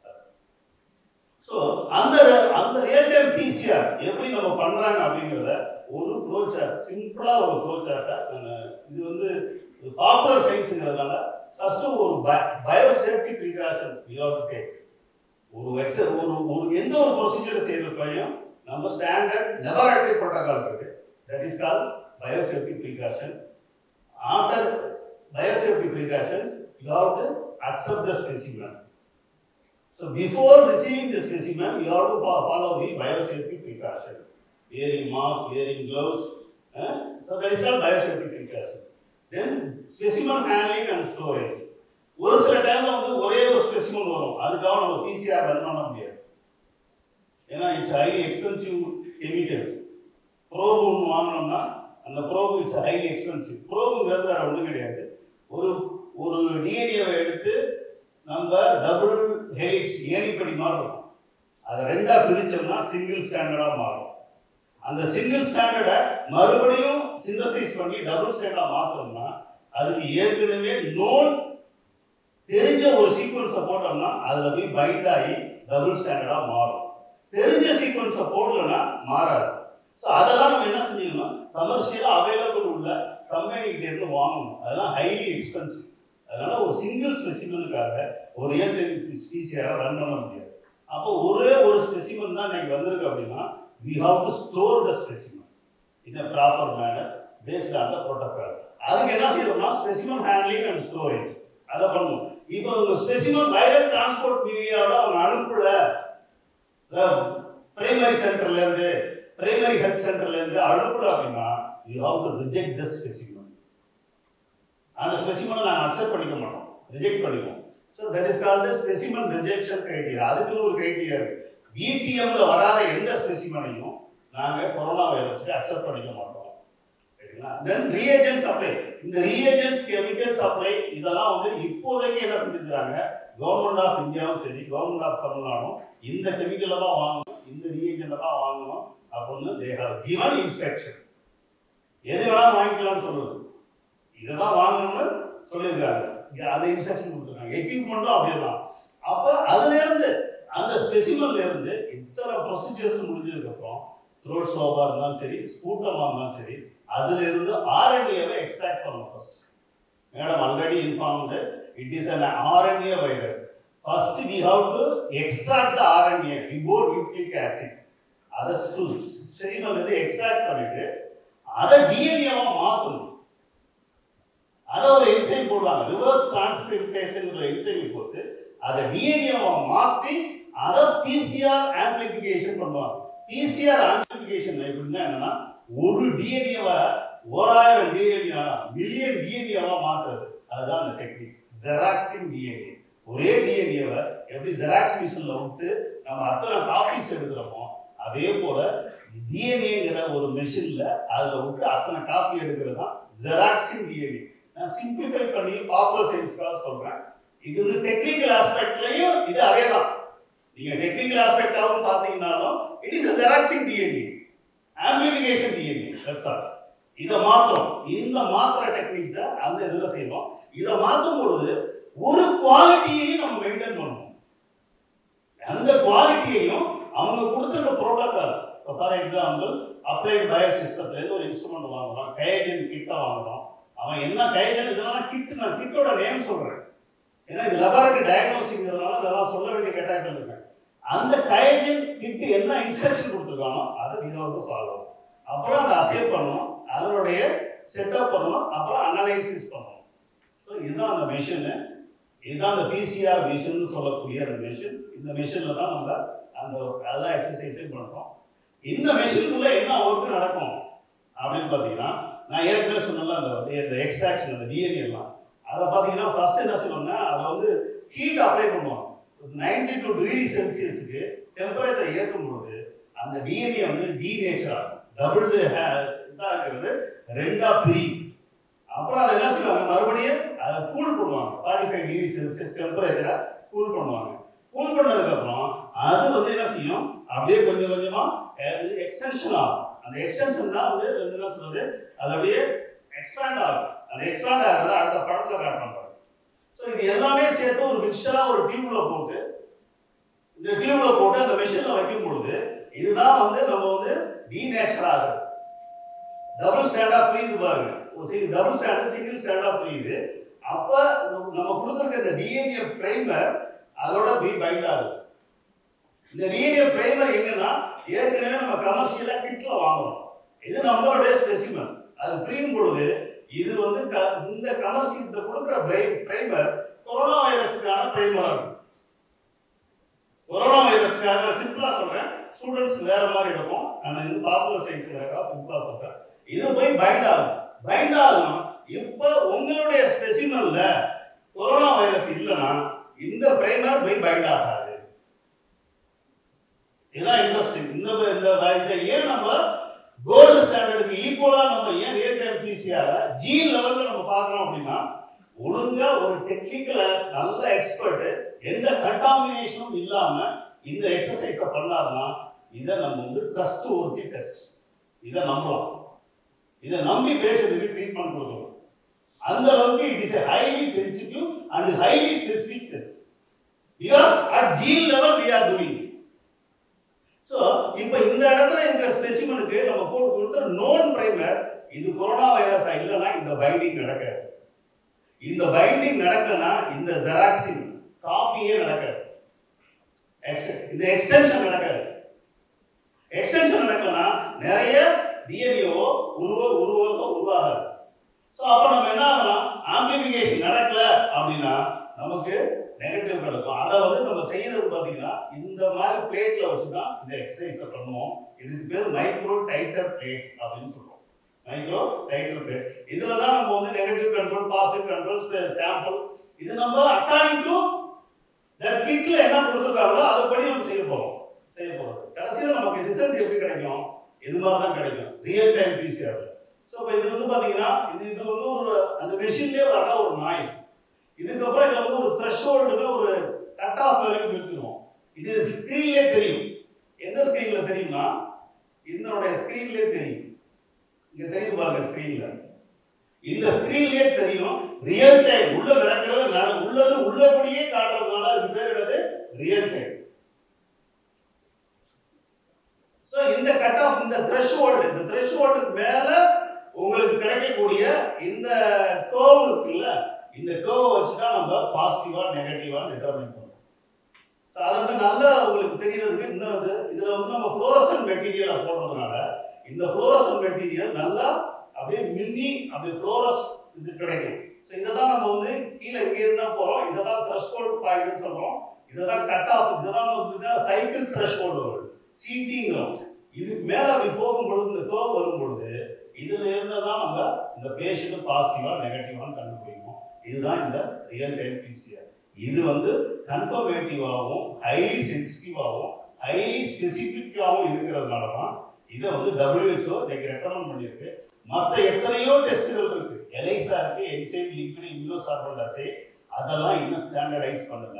ஸோ அந்த அந்த ரியல் டைம் பிசிஆர் எப்படி நம்ம பண்றாங்க அப்படிங்கிறத ஒரு ஃப்ளோ சார்ட் சிம்பிளா ஒரு ஃப்ளோ சார்ட்டை இது வந்து பாப்புலர் சயின்ஸுங்கிறதுனால ஃபர்ஸ்ட் ஒரு bio safety precaution you take ஒரு எக்ஸ ஒரு ஒரு எந்த ஒரு ப்ரொசீஜர் செய்யறப்பையும் நம்ம ஸ்டாண்டர்ட் லெபார்டரி ப்ரோட்டோகால் இருக்கு that is call biosafety precaution after biosafety precaution you have to accept the specimen so before receiving the specimen you have to follow the biosafety precaution wearing mask, wearing gloves. Uh, so that is called biosafety precaution. Then specimen handling and storage. ஒரு சில டைம்ல வந்து ஒரே ஒரு ஸ்பெசிமன் வரும் அதுக்காக நம்ம பிசிஆர் ரன் பண்ண முடியாது ஏன்னா it's highly expensive chemicals probe ஒன்று வாங்கினோம்னா அந்த ப்ரோப் இட்ஸ் ஹைலி எக்ஸ்பென்சிவ் ப்ரோபுங்கிறது வேற ஒன்றும் கிடையாது ஒரு ஒரு டிஎன்ஏவை எடுத்து நம்ம டபுள் ஹெலிக்ஸ் ஏணிப்படி மாதிரி இருக்கும் அதை ரெண்டா பிரிச்சோம்னா சிங்கிள் ஸ்டாண்டர்டா மாறும் அந்த சிங்கிள் ஸ்டாண்டர்டை மறுபடியும் சிந்தசைஸ் பண்ணி டபுள் ஸ்டாண்டர்டா மாத்தணும்னா அதுக்கு ஏற்கனவே நோன் தெரிஞ்ச ஒரு சீக்வன்ஸை போட்டோம்னா அதுல போய் பைண்ட் ஆகி டபுள் ஸ்டாண்டர்டா மாறும் தெரிஞ்ச சீக்வன்ஸை போடலன்னா மாறாது ஸோ அதெல்லாம் நம்ம என்ன செஞ்சிடணும் கமர்ஷியலாக அவைலபிள் உள்ள கம்பெனிகிட்ட இருந்து வாங்கணும் அதெல்லாம் ஹைலி எக்ஸ்பென்சிவ் அதனால ஒரு சிங்கிள் ஸ்பெசிமனுக்காக ஒரு ரியல் ஸ்பீசியரை ரன் பண்ண முடியாது அப்போ ஒரே ஒரு ஸ்பெசிமன் தான் இன்னைக்கு வந்திருக்கு அப்படின்னா we have to store the specimen in a proper manner based on the protocol அதுக்கு என்ன செய்யணும்னா ஸ்பெசிமன் ஹேண்ட்லிங் அண்ட் ஸ்டோரேஜ் அதை பண்ணணும் இப்போ உங்க ஸ்பெசிமன் வைரல் டிரான்ஸ்போர்ட் மீடியாவோட அவங்க அனுப்பல பிரைமரி சென்டர்ல இருந்து பிரைமரி ஹெல்த் சென்டர்ல இருந்து அனுப்பல அப்படின்னா you have to reject the specimen அந்த ஸ்பெசிமனை நாங்கள் அக்செப்ட் பண்ணிக்க மாட்டோம் ரிஜெக்ட் பண்ணிக்குவோம் so that is called specimen rejection criteria அதுக்குன்னு ஒரு கிரைட்டீரியா இருக்கு பிடிஎம்ல வராத எந்த ஸ்பெசிமனையும் நாங்கள் கொரோனா வைரஸ்க்கு அக்செப்ட் பண்ணிக்க மாட்டோம் சரிங்களா தென் ரீஏஜென்ட் சப்ளை இந்த ரீஏஜென்ட்ஸ் கெமிக்கல் சப்ளை இதெல்லாம் வந்து இப்போதைக்கு என்ன செஞ்சிருக்காங்க கவர்மெண்ட் ஆஃப் இந்தியாவும் சரி கவர்மெண்ட் ஆஃப் தமிழ்நாடும் இந்த கெமிக்கலை தான் வாங்கணும் இந்த ரீஏஜென்ட்டை தான் வாங்கணும் அப்படின்னு தே ஹவ் கிவன் இன்ஸ்ட்ரக்ஷன் எது வேணாலும் வாங்கிக்கலாம்னு சொல்லுது இதெல்லாம் வாங்கணும்னு சொல்லியிருக்காங்க இங்க அந்த இன்ஸ்ட்ரக்ஷன் கொடுத்துருக்காங்க எக்யூப்மெண்ட்டும் அப்படியே தான் அப்ப அதுல இருந்து அந்த ஸ்பெசிமன்ல இருந்து இத்தனை ப்ரொசீஜர்ஸ் முடிஞ்சதுக்கு அப்புறம் த்ரோட் சோபா இருந்தாலும் சரி ஸ்கூட்டமா இருந்தாலும் சரி அதுல இருந்து ஆர்என்ஏவை எக்ஸ்ட்ராக்ட் பண்ணணும் first madam already informed it is an RNA virus first we have to extract the RNA ribonucleic acid அதை ஸ்பெசிமன்ல இருந்து எக்ஸ்ட்ராக்ட் பண்ணிட்டு அதை டிஎன்ஏவா மாற்றணும் அதை ஒரு என்சைம் போடுவாங்க ரிவர்ஸ் டிரான்ஸ்கிரிப்டேஷன் என்சைம் போட்டு அதை டிஎன்ஏவா மாற்றி அதை பிசிஆர் ஆம்பிளிஃபிகேஷன் பண்ணுவாங்க பிசிஆர் ஆம்பிளிஃபிகேஷன் எப்படின்னா என்னன்னா ஒரு டிஎன்ஏவை ஓராயிரம் டிஎன்ஏ மில்லியன் டிஎன்ஏவா மாற்றுறது அதுதான் அந்த டெக்னிக்ஸ் ஜெராக்சிங் டிஎன்ஏ ஒரே டிஎன்ஏவை எப்படி ஜெராக்ஸ் மிஷினில் விட்டு நம்ம அத்தனை காப்பீஸ் எடுக்கிறோமோ அதே போல டிஎன்ஏங்கிற ஒரு மெஷின்ல அதுல விட்டு அத்தனை காப்பி எடுக்கிறது தான் ஜெராக்சிங் டிஎன்ஏ நான் சிம்பிளிஃபை பண்ணி பாப்புலர் சயின்ஸ்க்காக சொல்றேன் இது வந்து டெக்னிக்கல் ஆஸ்பெக்ட்லயும் இது அதே தான் நீங்க டெக்னிக்கல் ஆஸ்பெக்டாகவும் பார்த்தீங்கன்னாலும் it is xeroxing DNA amplification DNA that's all இதை மாத்திரம் இந்த மாத்திர டெக்னிக்ஸை அந்த இதுல செய்யணும் இதை மாற்றும் பொழுது ஒரு குவாலிட்டியையும் நம்ம மெயின்டைன் பண்ணணும் அந்த குவாலிட்டியையும் அவங்க கொடுத்துருக்க protocol for example applied bio சிஸ்டத்துல இருந்து ஒரு இன்ஸ்ட்ருமெண்ட் வாங்குறோம் கயஜன் கிட்ட வாங்குறோம் அவன் என்ன கயஜன் இதெல்லாம் கிட் நான் கிட்டோட நேம் சொல்றேன் ஏன்னா இது லெபார்டரி டயக்னோசிங்கிறதுனால இதெல்லாம் சொல்ல வேண்டிய கட்டாயத்தில் இருக்கேன் அந்த கயஜன் கிட் என்ன இன்ஸ்ட்ரக்ஷன் கொடுத்துருக்கானோ அதை நீங்க வந்து ஃபாலோ அப்புறம் அதை அசேவ் பண்ணணும் அதனுடைய செட்டப் பண்ணணும் அப்புறம் அனலைசிஸ் பண்ணணும் ஸோ இதுதான் அந்த மெஷினு இதுதான் அந்த பிசிஆர் மிஷின் சொல்லக்கூடிய அந்த மிஷின் இந்த மிஷினில் தான் நம்ம அந்த எல்லா எக்ஸசைஸையும் பண்ணுறோம் இந்த மெஷினுக்குள்ள என்ன ஒர்க் நடக்கும் அப்படின்னு பார்த்தீங்கன்னா நான் ஏற்கனவே சொன்னல அந்த இந்த எக்ஸ்ட்ராக்ஷன் அந்த டிஎன்ஏ எல்லாம் அதை பார்த்தீங்கன்னா ஃபர்ஸ்ட் என்ன சொல்லுவாங்கன்னா அதை வந்து ஹீட் அப்ளை பண்ணுவாங்க நைன்டி டூ டிகிரி செல்சியஸுக்கு டெம்பரேச்சர் ஏற்றும்போது அந்த டிஎன்ஏ வந்து டீநேச்சர் ஆகும் டபுள் இதாகிறது ரெண்டா பிரியும் அப்புறம் அதை என்ன செய்வாங்க மறுபடியும் அதை கூல் பண்ணுவாங்க ஃபார்ட்டி ஃபைவ் டிகிரி செல்சியஸ் டெம்பரேச்சரை கூல் பண்ணுவாங்க கூல் பண்ணதுக்கு அப்புறம் அது வந்து என்ன செய்யும் அப்படியே கொஞ்சம் கொஞ்சமா எக்ஸ்டென்ஷன் ஆகும் அந்த எக்ஸ்டென்ஷன் தான் வந்து வந்து என்ன சொல்றது அது அப்படியே எக்ஸ்பேண்ட் ஆகும் அந்த எக்ஸ்பேண்ட் ஆகிறத அடுத்த படத்துல காட்டுறாங்க ஸோ இது எல்லாமே சேர்த்து ஒரு மிக்சரா ஒரு டியூப்ல போட்டு இந்த டியூப்ல போட்டு அந்த மெஷின்ல வைக்கும் பொழுது இதுதான் வந்து நம்ம வந்து டீநேச்சர் ஆகுது டபுள் ஸ்டாண்டா புரியுது பாருங்க ஒரு சிங்கிள் டபுள் ஸ்டாண்டர்ட் சிங்கிள் ஸ்டாண்டா புரியுது அப்ப நம்ம- நம்ம கொடுத்துருக்க இந்த டிஎன்ஏ பிரைமர் அதோட பி பைண்ட் ஆகுது இந்த டிஎன்ஏ பிரைமர் எங்கன்னா ஏற்கனவே நம்ம கமர்ஷியலா கிட்ல வாங்குறோம் இது நம்மளுடைய ஸ்பெசிமன் அது பிரியும் பொழுது இது வந்து க- இந்த கமர்ஷியல் இந்த கொடுக்குற பிரைமர் கொரோனா வைரஸுக்கான பிரைமரா இருக்கும் கொரோனா வைரஸ்க்காக சிம்பிளா சொல்றேன் ஸ்டூடெண்ட்ஸ்க்கு வேற மாதிரி இருக்கும் ஆனால் இது பாப்புலர் சயின்ஸ் இருக்கா ஃபுட்பால் இருக்கா இது போய் பைண்ட் ஆகும் பைண்ட் ஆகும் இப்போ உங்களுடைய ஸ்பெசிமன்ல கொரோனா வைரஸ் இல்லைன்னா இந்த பிரைமர் போய் பைண்ட் ஆகாது இதுதான் இன்ட்ரெஸ்டிங் இந்த இந்த இதை ஏன் நம்ம கோல்டு ஸ்டாண்டர்டுக்கு ஈக்குவலா நம்ம ஏன் ரியல் டைம் பிசிஆர் ஜி லெவல்ல நம்ம பார்க்கறோம் அப்படின்னா ஒழுங்கா ஒரு டெக்னிக்கல நல்ல எக்ஸ்பர்ட் எந்த கண்டாமினேஷனும் இல்லாம இந்த எக்ஸசைஸ பண்ணாருன்னா இதை நம்ம வந்து ட்ரஸ்ட் ஒர்த்தி டெஸ்ட் இதை நம்பலாம் இதை நம்பி பேஷண்ட்டுக்கு ட்ரீட்மெண்ட் கொடுக்கணும் அந்த அளவுக்கு it is highly sensitive and highly specific test because at gene level we are doing so இப்போ இந்த இடத்துல இருக்கிற ஸ்பெசிமனுக்கு நம்ம போட்டு கொடுத்த நோன் பிரைமர் இது கொரோனா வைரஸ் இல்லைன்னா இந்த பைண்டிங் நடக்காது இந்த பைண்டிங் நடக்கனா இந்த ஜெராக்சின் காப்பியே நடக்காது Ex- இந்த எக்ஸ்டென்ஷன் நடக்காது எக்ஸ்டென்ஷன் நடக்கலனா நிறைய டிஎன்ஏவோ உருவ உருவோ உருவாகாது ஸோ அப்போ நம்ம என்ன ஆகலாம் ஆம்பிளிஃபிகேஷன் நடக்கல அப்படின்னா நமக்கு நெகட்டிவ் கிடைக்கும் அதை வந்து நம்ம செய்யறது பார்த்தீங்கன்னா இந்த மாதிரி பிளேட்ல வச்சு தான் இந்த எக்ஸசைஸை பண்ணுவோம் இதுக்கு பேர் மைக்ரோ டைட்டர் பிளேட் அப்படின்னு சொல்றோம் மைக்ரோ டைட்டர் பிளேட் இதுல தான் நம்ம வந்து negative control positive control sample இது நம்ம அக்கார்டிங் டு தட் கிட்ல என்ன கொடுத்துருக்காங்களோ அதுபடி நம்ம செய்ய போறோம் செய்ய போறோம் கடைசியில் நமக்கு ரிசல்ட் எப்படி கிடைக்கும் இது மாதிரி தான் கிடைக்கும் ரியல் டைம் பிசிஆர் ஸோ இப்போ இது வந்து பார்த்தீங்கன்னா இது இது வந்து ஒரு அந்த மெஷின்லேயே வர ஒரு நாய்ஸ் இதுக்கப்புறம் இதை வந்து ஒரு த்ரெஷ்ஹோல்டுக்கு ஒரு கட் ஆஃப் வரைக்கும் நிறுத்திடுவோம் இது ஸ்க்ரீன்லேயே தெரியும் எந்த ஸ்க்ரீன்ல தெரியும்னா இதனுடைய ஸ்க்ரீன்லேயே தெரியும் இங்க தெரியுது பாருங்க ஸ்க்ரீன்ல இந்த ஸ்க்ரீன்லயே தெரியும் ரியல் டைம் உள்ள நடக்கிறது நட- உள்ளது உள்ளபடியே காட்டுறதுனால அது பேர் என்னது ரியல் டைம் சோ இந்த கட் ஆஃப் இந்த த்ரெஷ்ஹோல்டு இந்த த்ரெஷ்ஹோல்டுக்கு மேல உங்களுக்கு கிடைக்கக்கூடிய இந்த கர்வ் இருக்குல்ல இந்த கர்வ் வச்சு தான் நம்ம பாசிட்டிவா நெகட்டிவா டிட்டர்மைன் பண்ணுவோம் So, அதை வந்து நல்லா உங்களுக்கு தெரியறதுக்கு இன்னும் இது இதுல வந்து நம்ம ஃப்ளோரசன் மெட்டீரியலை போடுறதுனால இந்த ஃப்ளோரசன் மெட்டீரியல் நல்லா அப்படியே மின்னி அப்படியே ஃப்ளோரஸ் இது கிடைக்கும் ஸோ இதை தான் நம்ம வந்து கீழே இங்கே தான் போகிறோம் இதை தான் த்ரெஷ்ஹோல்டு பாயிண்ட்னு சொல்கிறோம் இதை தான் கட் ஆஃப் இதை தான் வந்து சைக்கிள் த்ரெஷ்ஹோல்டு வரும் சிடிங்கிறோம் இதுக்கு மேலே அப்படி போகும் பொழுது இந்த கோவம் வரும் பொழுது இதுல இருந்து தான் நம்ம இந்த பேஷண்ட் பாசிட்டிவா நெகட்டிவான்னு கண்டுபிடிக்கணும் இதுதான் இந்த ரியல் டைம் பிசிஆர் இது வந்து கன்ஃபர்மேட்டிவாகவும் ஹைலி சென்சிட்டிவாகவும் ஹைலி ஸ்பெசிஃபிக்காகவும் இருக்கிறதுனால தான் இதை வந்து WHO இன்னைக்கு ரெக்கமெண்ட் பண்ணியிருக்கு மற்ற எத்தனையோ டெஸ்ட்டுகள் இருக்கு எலைசா இருக்கு என்சைம் லிக்விட் இம்யூனோசார்பல் அசே அதெல்லாம் இன்னும் ஸ்டாண்டர்டைஸ் பண்ணல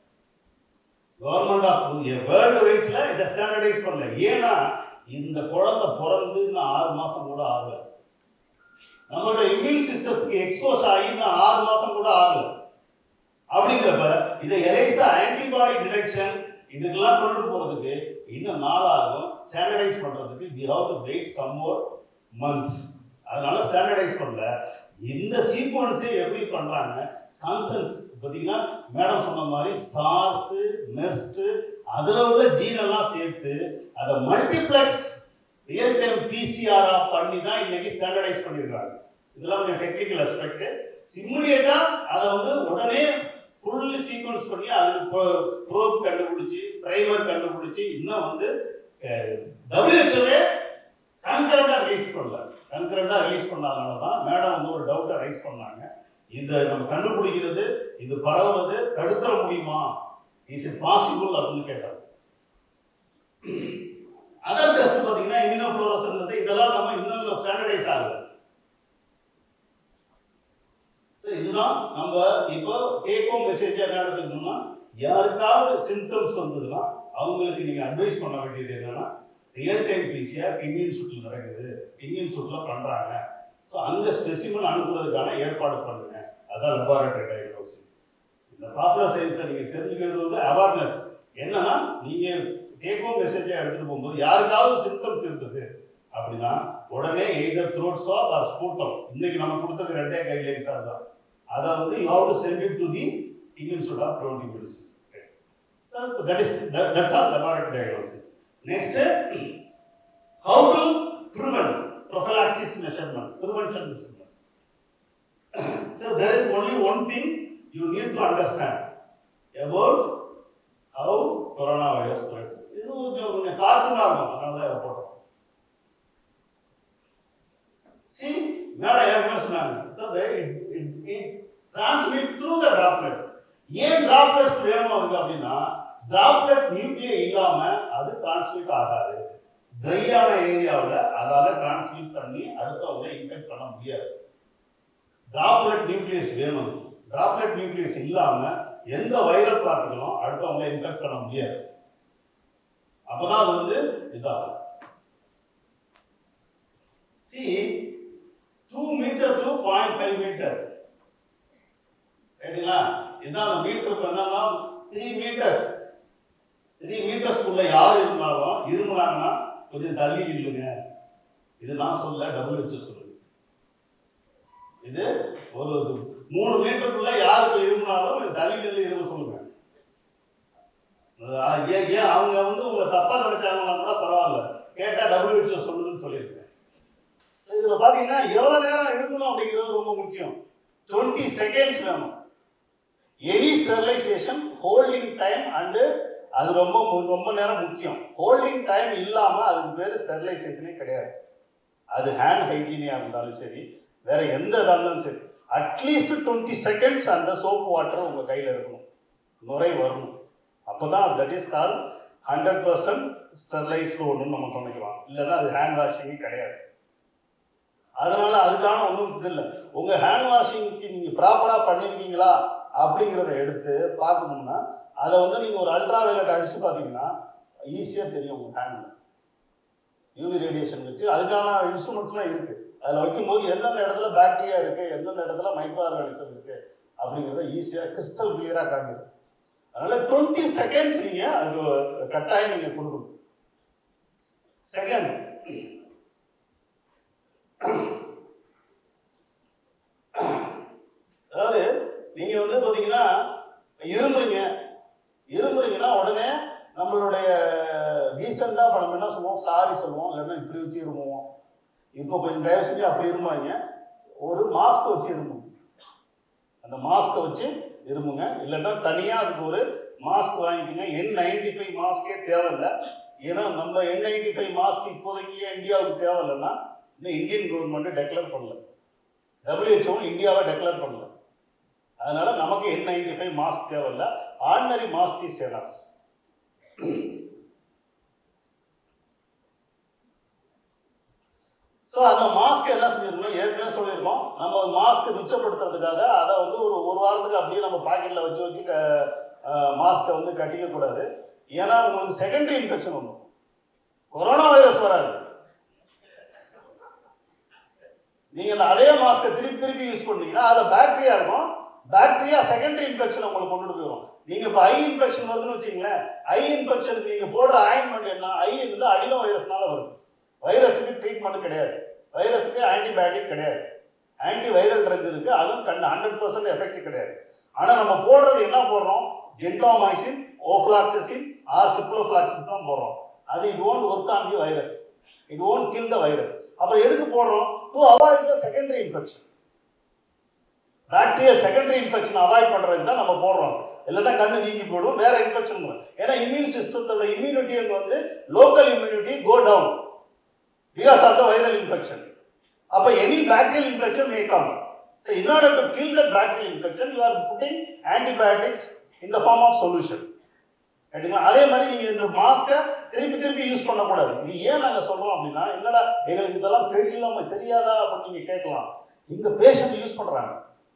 கவர்மெண்ட் ஆஃப் வேர்ல்டு வைஸ்ல இதை ஸ்டாண்டர்டைஸ் பண்ணல ஏன்னா இந்த குழந்தை பிறந்து இன்னும் ஆறு மாசம் கூட ஆகல நம்மளோட இம்யூன் சிஸ்டம்ஸ்க்கு எக்ஸ்போஸ் ஆகி இன்னும் ஆறு மாசம் கூட ஆகல அப்படிங்கிறப்ப இதை எலைசா ஆன்டிபாடி டிடெக்ஷன் இதுக்கெல்லாம் கொண்டுட்டு போறதுக்கு இன்னும் நாளாகும் ஸ்டாண்டர்டைஸ் பண்றதுக்கு we have to wait some more months அதனால ஸ்டாண்டர்டைஸ் பண்ணல இந்த சீக்வன்ஸே எப்படி பண்றாங்க கான்சன்ஸ் பார்த்தீங்கன்னா மேடம் சொன்ன மாதிரி சார்ஸ் மெர்ஸ் அதுல உள்ள ஜீன் எல்லாம் சேர்த்து அதை மல்டிப்ளெக்ஸ் ரியல் டைம் பிசிஆரா பண்ணி தான் இன்னைக்கு ஸ்டாண்டர்டைஸ் பண்ணியிருக்காங்க இதெல்லாம் கொஞ்சம் டெக்னிக்கல் அஸ்பெக்ட் இம்மிடியேட்டா அதை வந்து உடனே ஃபுல்லி சீக்வன்ஸ் பண்ணி அதுக்கு ப்ரோப் கண்டுபிடிச்சி பிரைமர் கண்டுபிடிச்சி இன்னும் வந்து டபிள்யூஹெச்ஓவே கன்கரண்டா ரிலீஸ் பண்ணல கன்கரண்டா ரிலீஸ் பண்ணாதனால தான் மேடம் வந்து ஒரு டவுட்டை ரைஸ் பண்ணாங்க இதை நம்ம கண்டுபிடிக்கிறது இது பரவுறது தடுத்துற முடியுமா இஸ் இட் பாசிபிள் அப்படின்னு கேட்டாங்க அதர் டெஸ்ட் பார்த்தீங்கன்னா இம்யூனோஃப்ளோரசன் இதெல்லாம் நம்ம இன்னும் ஸ்டாண்டர்டைஸ் ஆகல ஸோ இதுதான் நம்ம இப்போ டேக் ஹோம் மெசேஜ் என்ன எடுத்துக்கணும்னா யாருக்காவது சிம்டம்ஸ் வந்ததுன்னா அவங்களுக்கு நீங்க அட்வைஸ் பண்ண வேண்டியது என்னன்னா ரியல் டைம் பிசிஆர் இம்யூன் சூட்டில் நடக்குது இம்யூன் சூட்டில் பண்றாங்க ஸோ அந்த ஸ்பெசிமன் அனுப்புறதுக்கான ஏற்பாடு பண்ணுங்க அதான் லெபார்டரி டயக்னோசிஸ் இந்த பாப்புலர் சயின்ஸை நீங்க தெரிஞ்சுக்கிறது வந்து அவேர்னஸ் என்னன்னா நீங்க டேக் ஹோம் மெசேஜை எடுத்துட்டு போகும்போது யாருக்காவது சிம்டம்ஸ் இருந்தது அப்படின்னா உடனே either throat swab or sputum இன்னைக்கு நம்ம கொடுத்தது ரெண்டே கைட்லைன்ஸாக தான் அதை வந்து you have to send it to the institute of protein medicine So, so that is that, that's all laboratory diagnosis. Next, how to prevent prophylaxis measurement, prevention measurement. so there is only one thing you need to understand about how coronavirus works. இது கொஞ்சம் கொஞ்சம் காற்றுமா இருக்கும் அதனால இதை போட்டோம் See, மேல ஏற்கனவே சொன்னாங்க So that it, it, it transmit through the droplets. ஏன் droplets வேணும் அதுக்கு அப்படின்னா droplet நியூக்ளியை இல்லாம அது டிரான்ஸ்மிட் ஆகாது ட்ரையான ஏரியாவில் அதால டிரான்ஸ்மிட் பண்ணி அடுத்தவங்க இன்ஃபெக்ட் பண்ண முடியாது டிராப்லெட் நியூக்ளியஸ் வேணும் டிராப்லெட் நியூக்ளியஸ் இல்லாம எந்த வைரல் பார்ட்டிகளும் அடுத்தவங்களை இன்ஃபெக்ட் பண்ண முடியாது அப்பதான் அது வந்து இதாகும் சி two metre to point five metre ரைட்டுங்களா இதான் அந்த மீட்டருக்கு என்னன்னா த்ரீ மீட்டர்ஸ் த்ரீ மீட்டர்ஸ்க்குள்ள யார் இருந்தாலும் இருமுனாங்கன்னா கொஞ்சம் தள்ளி நில்லுங்க இது நான் சொல்ல டபிள்யூஹெச் சொல்லுது இது ஒரு மூணு மீட்டருக்குள்ள யாருக்கு இருமுனாலும் கொஞ்சம் தள்ளி நில்லு இரும சொல்லுங்க அஹ் ஏன் ஏன் அவங்க வந்து உங்களை தப்பா நினைச்சாங்கன்னா கூட பரவாயில்ல கேட்டா டபிள்யூஹெச் சொல்லுதுன்னு சொல்லியிருக்கேன் So இதுல பாத்தீங்கன்னா எவ்வளவு நேரம் இருக்கணும் அப்படிங்கிறது ரொம்ப முக்கியம் டுவெண்ட்டி செகண்ட்ஸ் வேணும் any sterilisation holding time and அது ரொம்ப மு- ரொம்ப நேரம் முக்கியம் ஹோல்டிங் டைம் இல்லாம அதுக்கு பேர் ஸ்டெரிலைசேஷனே கிடையாது அது ஹேண்ட் ஹைஜீனியா இருந்தாலும் சரி வேற எந்த இதாக இருந்தாலும் சரி அட்லீஸ்ட் டுவெண்ட்டி செகண்ட்ஸ் அந்த சோப் வாட்டர் உங்க கையில இருக்கணும் நுரை வரணும் அப்பதான் that is call hundred percent sterilised ஒன்றுன்னு நம்ம நினைக்கலாம் இல்லைன்னா அது ஹேண்ட் வாஷிங்கே கிடையாது அதனால அதுக்கான ஒன்றும் இது இல்லை உங்க ஹேண்ட் வாஷிங்க்கு நீங்க ப்ராப்பரா பண்ணிருக்கீங்களா அப்படிங்கிறத எடுத்து பார்க்கணும்னா அதை வந்து நீங்க ஒரு அல்ட்ரா வயலட் அடிச்சு பார்த்தீங்கன்னா ஈஸியா தெரியும் உங்க ஹேண்ட்ல யூவி ரேடியேஷன் வச்சு அதுக்கான இன்ஸ்ட்ருமெண்ட்ஸ்லாம் இருக்கு அதில் வைக்கும்போது எந்தெந்த இடத்துல பாக்டீரியா இருக்கு எந்தெந்த இடத்துல மைக்ரோ ஆர்கானிசம் இருக்கு அப்படிங்கிறத ஈஸியா கிறிஸ்டல் கிளியரா காட்டுது அதனால டுவெண்ட்டி செகண்ட்ஸ் நீங்க அது கட்டாயம் நீங்க கொடுக்கணும் செகண்ட் அதாவது நீங்க வந்து பாத்தீங்கன்னா இருமுறீங்க இருமுறீங்கன்னா உடனே நம்மளுடைய டீசெண்டா இப்ப நம்ம என்ன சொல்லுவோம் சாரி சொல்லுவோம் இல்லைன்னா இப்படி வச்சு இருமுவோம் இப்போ கொஞ்சம் தயவு செஞ்சு அப்படி இருமாங்க ஒரு மாஸ்க் வச்சு இருமுங்க அந்த மாஸ்கை வச்சு இருமுங்க இல்லைன்னா தனியா அதுக்கு ஒரு மாஸ்க் வாங்கிக்கோங்க என் நைன்டி ஃபைவ் மாஸ்கே தேவையில்லை ஏன்னா நம்ம என் நைன்டி ஃபைவ் மாஸ்க் இப்போதைக்கு ஏன் இந்தியாவுக்கு தேவையில்லைன்னா இன்னும் இந்தியன் கவர்மெண்ட் டெக்ளேர் பண்ணல WHO இந்தியாவை டெக்ளேர் பண்ணல அதனால நமக்கு என் நைன்டி ஃபைவ் மாஸ்க் தேவையில்ல ordinary mask is enough so அந்த மாஸ்க் என்ன செஞ்சிருக்கோம் ஏற்கனவே சொல்லியிருக்கோம் நம்ம மாஸ்க் மிச்சப்படுத்துறதுக்காக அதை வந்து ஒரு ஒரு வாரத்துக்கு அப்படியே நம்ம பாக்கெட்டில் வச்சு வச்சு மாஸ்க்கை வந்து கட்டிக்க கூடாது ஏன்னா உங்களுக்கு செகண்டரி இன்ஃபெக்ஷன் வரும் கொரோனா வைரஸ் வராது நீங்க அந்த அதே மாஸ்கை திருப்பி திருப்பி யூஸ் பண்ணீங்கன்னா அதில் பாக்டீரியா இருக்கும் பாக்டீரியா செகண்டரி இன்ஃபெக்ஷன் உங்களுக்கு கொண்டு போயிடும் நீங்க இப்போ ஐ இன்ஃபெக்ஷன் வருதுன்னு வச்சுங்களேன் ஐ இன்ஃபெக்ஷனுக்கு நீங்க போடுற ஆயின்மெண்ட் என்ன ஐ வந்து அடினோ வைரஸ்னால வருது வைரஸுக்கு ட்ரீட்மெண்ட் கிடையாது வைரஸுக்கு ஆன்டிபயோட்டிக் கிடையாது ஆன்டி வைரல் ட்ரக் இருக்கு அதுவும் கண்டு ஹண்ட்ரட் பர்சன்ட் எஃபெக்ட் கிடையாது ஆனா நம்ம போடுறது என்ன போடுறோம் ஜென்டாமைசின் ஓஃப்ளாக்சிசின் ஆர் சிப்ளோஃப்ளாக்சின் தான் போடுறோம் அது it won't work on the virus it won't kill the virus அப்புறம் எதுக்கு போடுறோம் to avoid the secondary infection bacteria secondary infection avoid பண்றதுக்கு தான் நம்ம போடுறோம் இல்லைன்னா கண்ணு வீங்கி போயிடும் வேற இன்ஃபெக்ஷன் வரும் ஏன்னா இம்யூன் சிஸ்டத்தோட இம்யூனிட்டி வந்து local immunity go down because of the viral infection அப்ப any bacterial infection may come So in order to kill the bacterial infection, you are putting antibiotics in the form of solution. ரைட்டுங்களா அதே மாதிரி நீங்க இந்த மாஸ்கை திருப்பி திருப்பி யூஸ் பண்ணக்கூடாது இது ஏன் நாங்க சொல்றோம் அப்படின்னா என்னடா எங்களுக்கு இதெல்லாம் தெரியலாம தெரியாதா அப்படின்னு நீங்க கேட்கலாம் எங்க பேஷண்ட் யூஸ் பண்றாங்க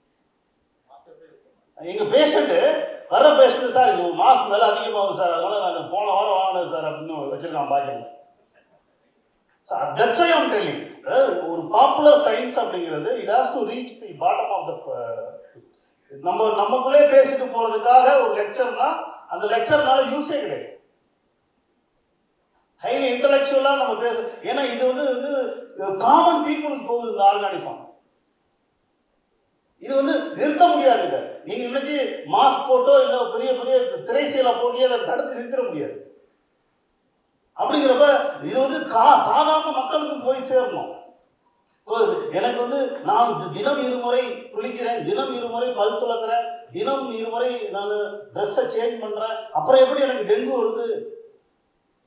எங்க பேஷண்ட் வர்ற பேஷண்ட் சார் இது ஒரு மாஸ்க் மேல அதிகமாகும் சார் அதனால நான் போன வாரம் வாங்கினது சார் அப்படின்னு வச்சிருக்கான் பாக்கெட்ல தட்ஸ் ஐ ஆம் டெல்லிங் ஒரு பாப்புலர் சயின்ஸ் அப்படிங்கிறது it has to reach the bottom of the நம்ம நமக்குள்ளே பேசிட்டு போறதுக்காக ஒரு லெக்சர்னா அந்த லெக்சர்னால யூஸே கிடையாது ஹைலி இன்டலெக்சுவலா நம்ம பேச ஏன்னா இது வந்து வந்து காமன் பீப்புளுக்கு போகுது இந்த ஆர்கானிசம் இது வந்து நிறுத்த முடியாது இதை நீங்க நினைச்சு மாஸ்க் போட்டோ இல்ல பெரிய பெரிய திரைசீலை போட்டியோ அதை தடுத்து நிறுத்திட முடியாது அப்படிங்கிறப்ப இது வந்து கா- சாதாரண மக்களுக்கு போய் சேரணும் இப்போ எனக்கு வந்து நான் தினம் இருமுறை குளிக்கிறேன் தினம் இருமுறை பல் துளக்குறேன் தினம் இருமுறை நான் ட்ரெஸ்ஸை சேஞ்ச் பண்றேன் அப்புறம் எப்படி எனக்கு டெங்கு வருது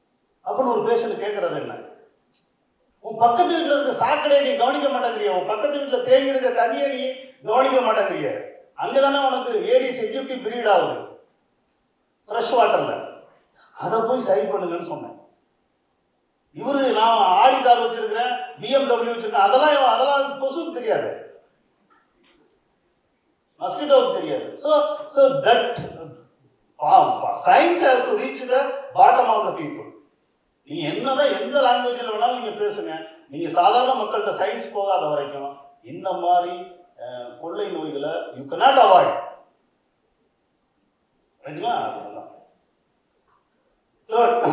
அப்படின்னு ஒரு பேஷண்ட் கேட்கறாரு என்ன உன் பக்கத்து வீட்டுல இருக்க சாக்கடையை நீ கவனிக்க மாட்டேங்கிறிய உன் பக்கத்து வீட்டுல தேங்கி இருக்க தண்ணியை நீ கவனிக்க மாட்டேங்கிறிய அங்கதானே உனக்கு ஏடிஸ் எஜிப்டி பிரீட் ஆகுது ஃப்ரெஷ் வாட்டர்ல அதை போய் சரி பண்ணுங்கன்னு சொன்னேன் இவரு நான் ஆடி கார் வச்சிருக்கிறேன் பிஎம்டபிள்யூ வச்சிருக்கேன் அதெல்லாம் அதெல்லாம் கொசுக்கு தெரியாது மஸ்கிட்டோவுக்கு தெரியாது so so that science has to reach the பாட்டம் ஆஃப் த பீப்புள் நீ என்னதான் எந்த லாங்குவேஜில் வேணாலும் நீங்க பேசுங்க நீங்க சாதாரண மக்கள்கிட்ட சயின்ஸ் போகாத வரைக்கும் இந்த மாதிரி அஹ், கொள்ளை நோய்களை யூ cannot அவாய்ட் ரைட்டுங்களா அதுதான் தேர்ட்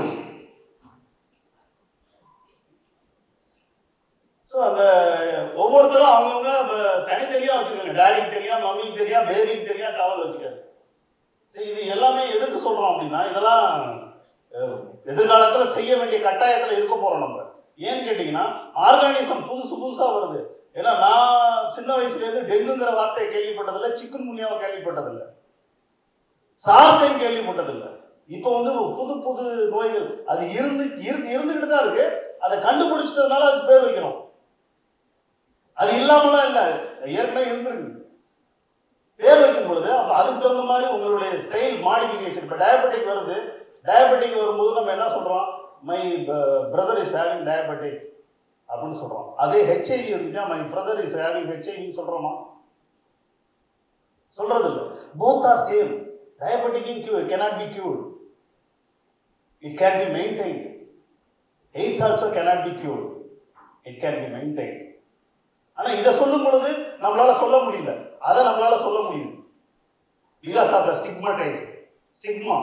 ஸோ அந்த ஒவ்வொருத்தரும் அவங்கவுங்க ப- தனித்தனியா வச்சுக்கோங்க டேடிக்கு தெரியா மம்மிக்கு தெரியா பேபிக்கு தெரியா டவல் வச்சுக்காது சரி இது எல்லாமே எதுக்கு சொல்றோம் அப்படின்னா இதெல்லாம் அஹ், எதிர்காலத்துல செய்ய வேண்டிய கட்டாயத்துல இருக்க போறோம் நம்ம ஏன்னு கேட்டீங்கன்னா ஆர்கானிசம் புதுசு புதுசா வருது ஏன்னா நான் சின்ன வயசுல இருந்து டெங்குங்கிற வார்த்தையை கேள்விப்பட்டதில்லை சிக்கன் முனியாவை கேள்விப்பட்டதில்லை சார்ஸையும் கேள்விப்பட்டதில்லை இப்போ வந்து புது புது நோய்கள் அது இருந்து இருந்து இருந்துகிட்டு தான் இருக்கு அதை கண்டுபிடிச்சதுனால அதுக்கு பேர் வைக்கிறோம் அது இல்லாமலாம் இல்ல ஏற்கனவே இருந்திருக்கு பேர் வைக்கும் பொழுது அப்ப அதுக்கு தகுந்த மாதிரி உங்களுடைய ஸ்டைல் மாடிஃபிகேஷன் இப்போ டயபெட்டிக் வருது டயபெட்டிக் வரும்போது நம்ம என்ன சொல்றோம் my brother is having diabetic அப்படின்னு சொல்றோம் அதே ஹெச்ஐவி இருக்குதா மை பிரதர் இஸ் ஹேவிங் ஹெச்ஐவின்னு சொல்றோமா சொல்றது இல்ல போத் ஆர் சேம் டயபெட்டிக்கும் கியூ cannot be cured it can be maintained AIDS also cannot be cured it can be maintained ஆனா இதை சொல்லும் பொழுது நம்மளால சொல்ல முடியல அதை நம்மளால சொல்ல முடியும் because of the stigmatise stigma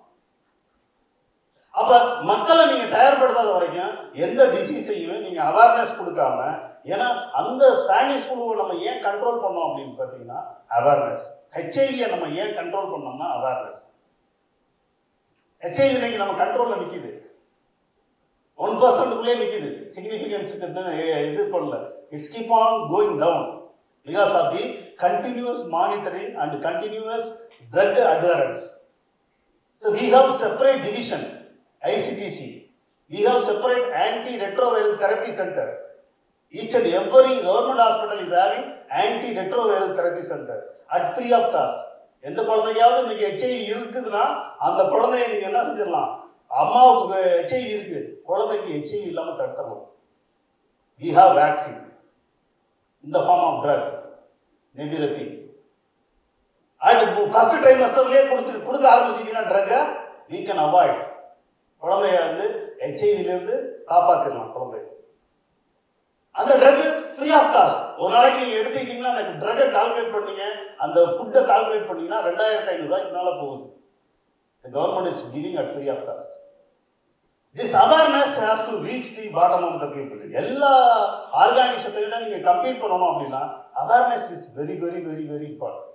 அப்ப மக்களை நீங்க தயார்படுத்தாத வரைக்கும் எந்த டிசீஸையுமே நீங்க அவேர்னஸ் கொடுக்காம ஏன்னா அந்த ஸ்பானிஷ் குழுவை நம்ம ஏன் கண்ட்ரோல் பண்ணோம் அப்படின்னு பார்த்தீங்கன்னா அவேர்னஸ் ஹெச்ஐவியை நம்ம ஏன் கண்ட்ரோல் பண்ணோம்னா அவேர்னஸ் ஹெச்ஐவி இன்னைக்கு நம்ம கண்ட்ரோல்ல நிக்குது ஒன் பர்சன்ட்குள்ளே நிக்குது சிக்னிஃபிகன்ஸ் இது பண்ணல it's keep on going down because of the continuous monitoring and continuous drug adherence so we have separate division ICTC we have separate anti retroviral therapy centre each and every government hospital is having anti retroviral therapy centre at free of cost எந்த குழந்தையாவது இன்னைக்கு ஹெச்ஐவி இருக்குதுன்னா அந்த குழந்தைய நீங்க என்ன செஞ்சிடலாம் அம்மாவுக்கு ஹெச்ஐவி இருக்கு குழந்தைக்கு ஹெச்ஐவி இல்லாம தடுத்துடலாம் வி ஹாவ் வேக்சின் இந்த ஃபார்ம் ஆஃப் ட்ரக் நெவிரப்பி அது ஃபர்ஸ்ட் ட்ரைமஸ்டர்லயே கொடுத்து கொடுக்க ஆரம்பிச்சிங்கன்னா ட்ரக்கை we can அவாய்ட் குழந்தைய வந்து ஹெச்ஐவில இருந்து காப்பாத்திடலாம் குழந்தைய அந்த ட்ரக் ஃப்ரீ ஆஃப் காஸ்ட் ஒரு நாளைக்கு நீங்க எடுத்துக்கிட்டீங்கன்னா அந்த ட்ரக்கை கால்குலேட் பண்ணீங்க அந்த ஃபுட்டை கால்குலேட் பண்ணீங்கன்னா ரெண்டாயிரத்தி ஐநூறு ரூபாய்க்கு மேல போகுது the government is giving at free of cost this awareness has to reach the bottom of the people எல்லா ஆர்கானிசத்தை விட நீங்க கம்பீட் பண்ணணும் அப்படின்னா awareness is very very very very important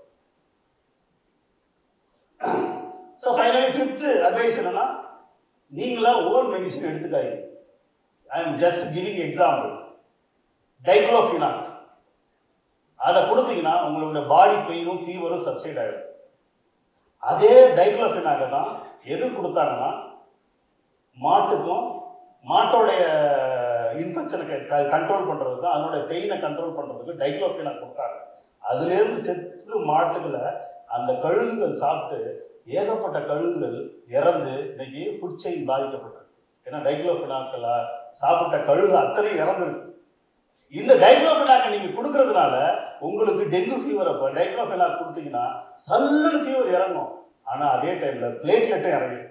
so finally fifth advice என்னன்னா நீங்களா ஓன் மெடிசன் எடுத்துக்காதீங்க I am just giving example diclofenac அதை கொடுத்தீங்கன்னா உங்களுடைய பாடி பெயினும் ஃபீவரும் சப்சைட் ஆகிடும் அதே டைக்ளோஃபினாக தான் எது கொடுத்தாங்கன்னா மாட்டுக்கும் மாட்டோடைய இன்ஃபெக்ஷனை கண்ட்ரோல் பண்ணுறதுக்கு அதனுடைய பெயினை கண்ட்ரோல் பண்ணுறதுக்கு டைக்ளோஃபினாக் கொடுத்தாங்க அதுலேருந்து செத்து மாட்டுகளை அந்த கழுகுகள் சாப்பிட்டு ஏகப்பட்ட கழுகுகள் இறந்து இன்னைக்கு ஃபுட் செயின் பாதிக்கப்பட்டிருக்கு ஏன்னா டைக்ளோஃபினாக்கில் சாப்பிட்ட கழுகு அத்தனை இறந்துருக்கு இந்த டைக்ளோஃபினாக்கை நீங்க கொடுக்கறதுனால உங்களுக்கு டெங்கு ஃபீவர் அப்போ டைக்ளோஃபினாக் கொடுத்தீங்கன்னா சல்லுன்னு ஃபீவர் இறங்கும் ஆனா அதே டைம்ல பிளேட்லெட்டும் இறங்கிடும்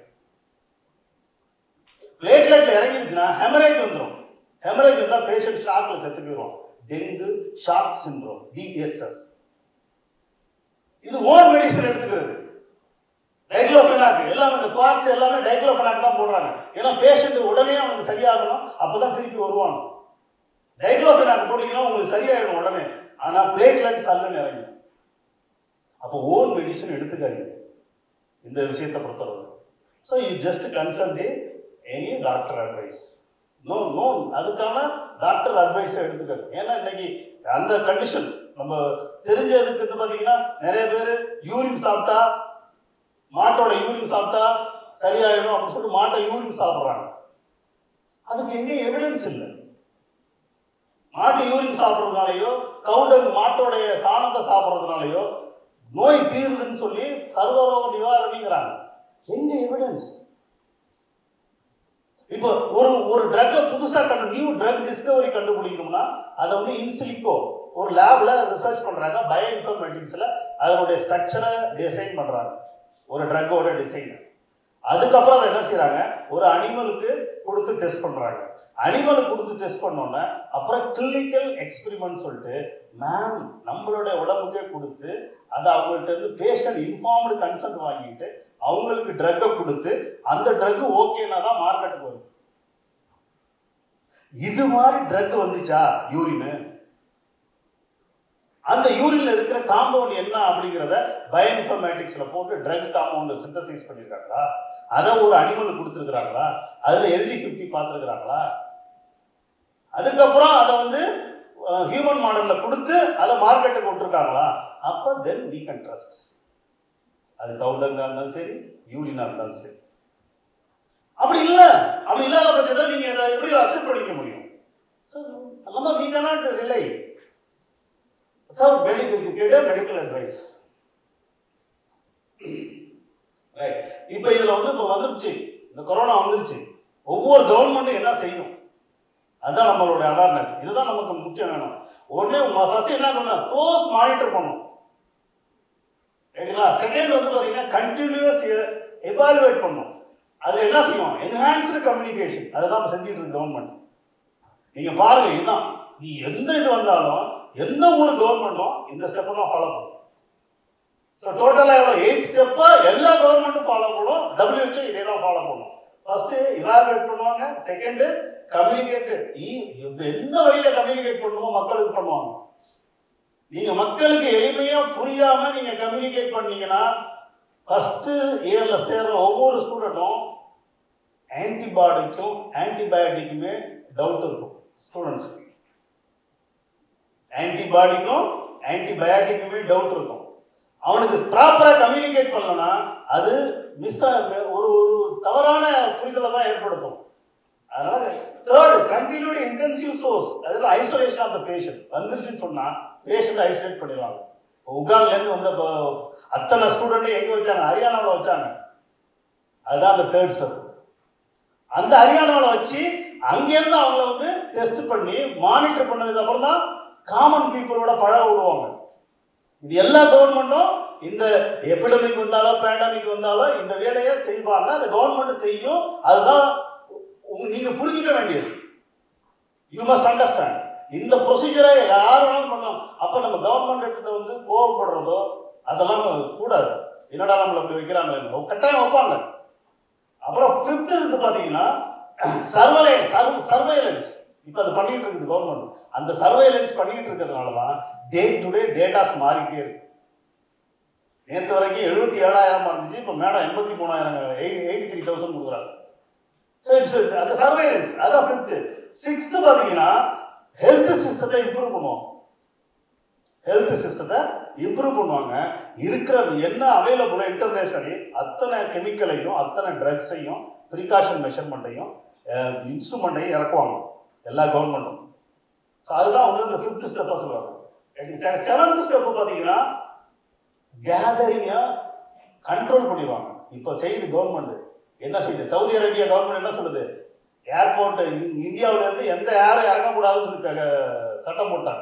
பிளேட்லெட்ல இறங்கிருச்சுன்னா ஹெமரேஜ் வந்துடும் ஹெமரேஜ் வந்தா பேஷண்ட் ஷாக்ல செத்து போயிடும் டெங்கு ஷாக் சிண்ட்ரோம் டிஎஸ்எஸ் இது ஓன் மெடிசன் எடுத்துக்கிறது டைக்ளோஃபெனாக் எல்லாமே இந்த குவாக்ஸ் எல்லாமே டைக்ளோஃபெனாக் தான் போடுறாங்க ஏன்னா பேஷண்ட் உடனே அவனுக்கு சரியாகணும் அப்பதான் திருப்பி வருவாங்க டைக்ளோஃபெனாக் போட்டீங்கன்னா உங்களுக்கு சரியாயிடும் உடனே ஆனா பிளேட்லெட் சல்லுன்னு இறங்கும் அப்போ ஓன் மெடிசன் எடுத்துக்காதீங்க இந்த விஷயத்தை பொறுத்தளவு so you just consult the any doctor advice no no அதுக்கான டாக்டர் அட்வைஸை எடுத்துக்காது ஏன்னா இன்னைக்கு அந்த கண்டிஷன் நம்ம தெரிஞ்சதுக்கு வந்து பார்த்தீங்கன்னா நிறைய பேர் யூரின் சாப்பிட்டா மாட்டோட யூரின் சாப்பிட்டா சரியாயிடும் அப்படின்னு சொல்லிட்டு மாட்டை யூரின் சாப்பிட்றாங்க அதுக்கு எங்கேயும் எவிடன்ஸ் இல்லை மாட்டு யூரின் சாப்பிட்றதுனாலயோ கவுண்டர் மாட்டோடைய சாணத்தை சாப்பிட்றதுனாலயோ நோய் தீருதுன்னு சொல்லி சர்வரோக நிவாரணிங்கிறாங்க எங்க எவிடன்ஸ் இப்போ ஒரு ஒரு ட்ரக்கை புதுசா கண்டு நியூ ட்ரக் டிஸ்கவரி கண்டுபிடிக்கணும்னா அதை வந்து இன்சிலிக்கோ ஒரு லேப்ல ரிசர்ச் பண்றாங்க பயோ இன்ஃபர்மேட்டிக்ஸ்ல அதனுடைய ஸ்ட்ரக்சரை டிசைன் பண்றாங்க ஒரு ட்ரக்கோட டிசைன் அதுக்கப்புறம் அதை என்ன செய்றாங்க ஒரு அனிமலுக்கு கொடுத்து டெஸ்ட் பண்றாங்க அனிமலுக்கு கொடுத்து டெஸ்ட் பண்ணோன்னே அப்புறம் கிளினிக்கல் எக்ஸ்பெரிமெண்ட் சொல்லிட்டு மேம் நம்மளுடைய உடம்புக்கே கொடுத்து அதை அவங்கள்ட்ட இருந்து பேஷண்ட் இன்ஃபார்ம்டு கன்சென்ட் வாங்கிட்டு அவங்களுக்கு ட்ரக்கை கொடுத்து அந்த ட்ரக் ஓகேனா தான் மார்க்கெட்டுக்கு வரும் இது மாதிரி ட்ரக் வந்துச்சா யூரின் அந்த யூரின்ல இருக்கிற காம்பவுண்ட் என்ன அப்படிங்கிறத பயோஇன்ஃபர்மேட்டிக்ஸ்ல போட்டு ட்ரக் காம்பவுண்ட் சிந்தசைஸ் பண்ணிருக்காங்களா அதை ஒரு அனிமலுக்கு கொடுத்துருக்காங்களா அதுல எல்டி ஃபிஃப்டி பார்த்துருக்காங்களா அதுக்கப்புறம் அதை வந்து ஹியூமன் மாடல்ல கொடுத்து அதை மார்க்கெட்டுக்கு விட்டுருக்காங்களா அப்ப தென் we can trust அது கவுண்டங்கா இருந்தாலும் சரி யூரினா இருந்தாலும் சரி அப்படி இல்ல அப்படி இல்லாத பட்சத்தில் நீங்க அதை எப்படி அக்செப்ட் பண்ணிக்க முடியும் சார் நம்ம we cannot rely sir medical கேட்ட மெடிக்கல் அட்வைஸ் ரைட் இப்போ இதுல வந்து இப்போ வந்துருச்சு இந்த கொரோனா வந்துருச்சு ஒவ்வொரு கவர்மெண்ட்டும் என்ன செய்யும் அதுதான் நம்மளுடைய அவேர்னஸ் இதுதான் நமக்கு முக்கியம் வேணும் உடனே ஃபர்ஸ்ட் என்ன பண்ணணும் க்ளோஸ் மானிட்டர் பண்ணும் சரிங்களா செகண்ட் வந்து பார்த்தீங்கன்னா கண்டினியூஸ் எவாலுவேட் பண்ணும் அதுல என்ன செய்யும் என்ஹான்ஸ்டு கம்யூனிகேஷன் அதுதான் இப்போ செஞ்சுட்டு இருக்கு கவர்மெண்ட் நீங்க பாருங்க இதுதான் நீ எந்த இது வந்தாலும் எந்த ஒரு கவர்மெண்ட்டும் இந்த ஸ்டெப்பை தான் ஃபாலோ பண்ணும் ஸோ டோட்டலாக எவ்வளோ எயிட் ஸ்டெப்பை எல்லா கவர்மெண்ட்டும் ஃபாலோ பண்ணும் டபிள்யூஹெச்ஓ இதே தான் ஃபாலோ பண்ணும் ஃபர்ஸ்ட் இவாலுவேட் பண்ணுவாங்க செகண்ட் கம்யூனிகேட் எந்த வழியில கம்யூனிகேட் பண்ணுமோ மக்களுக்கு பண்ணுவாங்க நீங்க மக்களுக்கு எளிமையா புரியாம நீங்க கம்யூனிகேட் பண்ணீங்கன்னா ஃபர்ஸ்ட் இயர்ல சேர்ற ஒவ்வொரு ஸ்டூடெண்ட்டும் ஆன்டிபாடிக்கும் ஆன்டிபயோட்டிக்குமே டவுட் இருக்கும் ஸ்டூடெண்ட்ஸ்க்கு ஆன்டிபாடிக்கும் ஆன்டிபயோட்டிக்குமே டவுட் இருக்கும் அவனுக்கு ப்ராப்பரா கம்யூனிகேட் பண்ணலனா அது மிஸ் ஒரு ஒரு தவறான புரிதலை தான் ஏற்படுத்தும் அதனால தேர்ட் கண்டினியூட் இன்டென்சிவ் சோர்ஸ் அதில் ஐசோலேஷன் ஆஃப் த பேஷண்ட் வந்துருச்சுன்னு சொன்னா பேஷண்ட் ஐசோலேட் பண்ணிடுவாங்க உகான்ல இருந்து வந்த இப்போ அத்தனை ஸ்டூடெண்ட் எங்க வச்சாங்க ஹரியானாவில் வச்சாங்க அதுதான் அந்த தேர்ட் ஸ்டெப் அந்த ஹரியானாவில் வச்சு அங்கேருந்து அவங்கள வந்து டெஸ்ட் பண்ணி மானிட்டர் பண்ணதுக்கு அப்புறம் தான் காமன் பீப்புளோட பழக விடுவாங்க இது எல்லா கவர்மெண்ட்டும் இந்த எபிடமிக் வந்தாலோ பேண்டமிக் வந்தாலோ இந்த வேலையை செய்வாங்க அந்த கவர்மெண்ட் செய்யும் அதுதான் உங்க- நீங்க புரிஞ்சுக்க வேண்டியது யூ மஸ்ட் அண்டர்ஸ்டாண்ட் இந்த ப்ரொசீஜரை யார் வேணாலும் பண்ணலாம் அப்ப நம்ம கவர்மெண்ட் கிட்ட வந்து கோவப்படுறதோ அதெல்லாம் கூடாது என்னடா நம்மள அப்படி வைக்கிறாங்க கட்டாயம் வைப்பாங்க அப்புறம் ஃபிஃப்த் இது பாத்தீங்கன்னா சர்வலைன்ஸ் சர்வைலன்ஸ் இப்போ அது பண்ணிட்டு இருக்குது கவர்மெண்ட் அந்த சர்வைலன்ஸ் பண்ணிட்டு இருக்கிறதுனால தான் டே டு டே டேட்டாஸ் மாறிட்டே இருக்கு நேற்று வரைக்கும் எழுபத்தி ஏழாயிரம் இருந்துச்சு இப்போ மேடம் எண்பத்தி மூணாயிரம் எயிட்டி த்ரீ தௌசண்ட் கொடுக்குறாங்க ஸோ இட்ஸ் அந்த சர்வைலன்ஸ் அதான் ஃபிஃப்த்து சிக்ஸ்த்து பார்த்தீங்கன்னா ஹெல்த் சிஸ்டத்தை இம்ப்ரூவ் பண்ணுவோம் ஹெல்த் சிஸ்டத்தை இம்ப்ரூவ் பண்ணுவாங்க இருக்கிற என்ன அவைலபிளோ இன்டர்நேஷனலி அத்தனை கெமிக்கலையும் அத்தனை ட்ரக்ஸையும் ப்ரிகாஷன் மெஷர்மெண்ட்டையும் இன்ஸ்ட்ருமெண்ட்டையும் இறக்குவாங்க எல்லா கவர்மெண்ட்டும் ஸோ அதுதான் வந்து இந்த ஃபிஃப்த் ஸ்டெப்பாக சொல்லுவாங்க செவன்த் ஸ்டெப் பார்த்தீங்கன்னா கேதரிங்கை கண்ட்ரோல் பண்ணிடுவாங்க இப்போ செய்யுது கவர்மெண்ட் என்ன செய்யுது சவுதி அரேபியா கவர்மெண்ட் என்ன சொல்லுது ஏர்போர்ட் இந்தியாவுல இருந்து எந்த ஏரும் இறங்கக்கூடாதுன்னு சொல்லி க- சட்டம் போட்டாங்க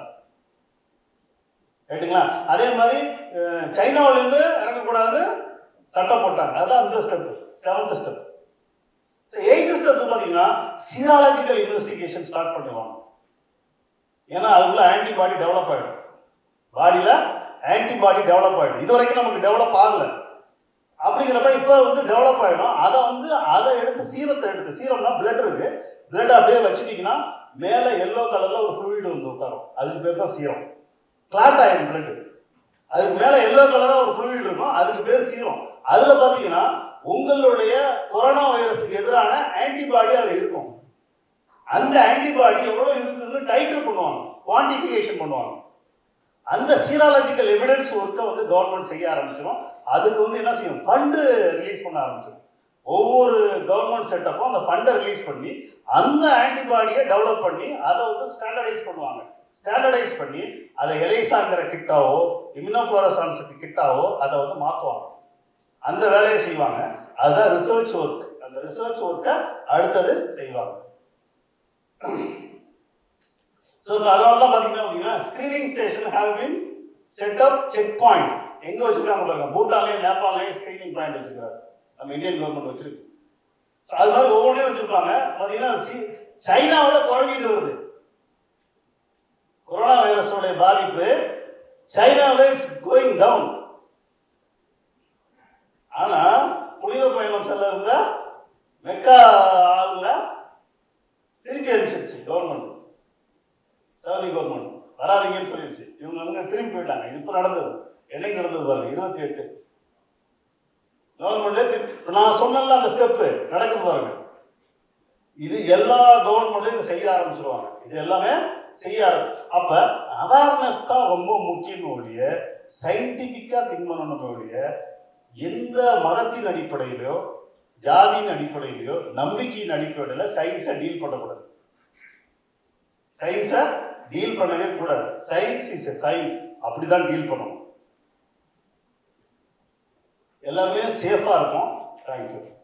ரைட்டுங்களா அதே மாதிரி அஹ், சைனாவுல இருந்து இறங்கக்கூடாதுன்னு சட்டம் போட்டாங்க அதுதான் இந்த step seventh step eighth step பார்த்தீங்கன்னா சீராலஜிக்கல் இன்வெஸ்டிகேஷன் ஸ்டார்ட் பண்ணுவாங்க ஏன்னா அதுக்குள்ள ஆன்டிபாடி டெவலப் ஆயிடும் பாடியில ஆன்டிபாடி டெவலப் ஆயிடும் இது வரைக்கும் நமக்கு டெவலப் ஆகல அப்படிங்கிறப்ப இப்போ வந்து டெவலப் ஆயிடும் அதை வந்து அதை எடுத்து சீரத்தை எடுத்து சீரம்னா பிளட் இருக்கு பிளட் அப்படியே வச்சுட்டீங்கன்னா மேலே எல்லோ கலர்ல ஒரு ஃப்ளூயிட் வந்து உட்காரும் அதுக்கு பேர் தான் சீரம் கிளாட் ஆயிரும் பிளட் அதுக்கு மேலே எல்லோ கலரா ஒரு ஃப்ளூயிட் இருக்கும் அதுக்கு பேர் சீரம் அதுல பாத்தீங்கன்னா உங்களுடைய கொரோனா வைரஸுக்கு எதிரான ஆன்டிபாடி அதுல இருக்கும் அந்த ஆன்டிபாடி எவ்வளவு இருக்குன்னு டைட்டில் பண்ணுவாங்க குவான்டிஃபிகேஷன் பண்ணுவாங்க அந்த சீராலஜிக்கல் எவிடன்ஸ் ஒர்க்கை வந்து கவர்மெண்ட் செய்ய ஆரம்பிச்சிடும் அதுக்கு வந்து என்ன செய்யும் ஃபண்டு ரிலீஸ் பண்ண ஆரம்பிச்சிடும் ஒவ்வொரு கவர்மெண்ட் செட்டப்பும் அந்த ஃபண்டை ரிலீஸ் பண்ணி அந்த ஆன்டிபாடியை டெவலப் பண்ணி அதை வந்து ஸ்டாண்டர்டைஸ் பண்ணுவாங்க ஸ்டாண்டர்டைஸ் பண்ணி அதை எலைசாங்கிற கிட்டாவோ இம்யூனோஃப்ளோரசான்ஸுக்கு கிட்டாவோ அதை வந்து மாற்றுவாங்க அந்த வேலையை செய்வாங்க அதுதான் ரிசர்ச் ஒர்க் அந்த ரிசர்ச் ஒர்க்கை அடுத்தது செய்வாங்க ஸோ அதனால தான் பார்த்தீங்கன்னா அப்படின்னா screening station have been set up check point எங்க வச்சிருக்காங்க பாருங்க பூட்டான்லயும் நேபாளையும் ஸ்கிரீனிங் பாயிண்ட் வச்சிருக்காங்க நம்ம இந்தியன் கவர்மெண்ட் வச்சிருக்கு So, அது மாதிரி ஒவ்வொன்றையும் வச்சிருப்பாங்க பார்த்தீங்கன்னா சி- சைனாவுல குறைஞ்சிட்டு வருது கொரோனா வைரஸோட பாதிப்பு சைனாவில் இட்ஸ் கோயிங் டவுன் ஆனா புனித பயணம் செல்ல இருந்த மெக்கா ஆளுங்க திருப்பி அனுப்பிச்சிருச்சு கவர்மெண்ட் சவுதி கவர்மெண்ட் வராதீங்கன்னு சொல்லிடுச்சு இவங்க வந்து திரும்பி போயிட்டாங்க இது இப்போ நடந்தது என்னைக்கு நடந்தது பாருங்க இருபத்தி எட்டு கவர்மெண்ட் நான் சொன்னல அந்த ஸ்டெப்பு நடக்குது பாருங்க இது எல்லா கவர்மெண்ட்டும் செய்ய ஆரம்பிச்சிருவாங்க இது எல்லாமே செய்ய ஆரம்பி அப்ப அவேர்னஸ் தான் ரொம்ப முக்கியம் ஒழிய சயின்டிபிக்கா திங்க் பண்ணணும் ஒழிய எந்த மதத்தின் அடிப்படையிலோ ஜாதியின் அடிப்படையிலோ நம்பிக்கையின் அடிப்படையில் சயின்ஸை டீல் பண்ணக்கூடாது சயின்ஸை டீல் பண்ணவே கூடாது சயின்ஸ் இஸ் எ சயின்ஸ் அப்படிதான் டீல் பண்ணணும் எல்லாமே சேஃபாக இருக்கும் தேங்க்யூ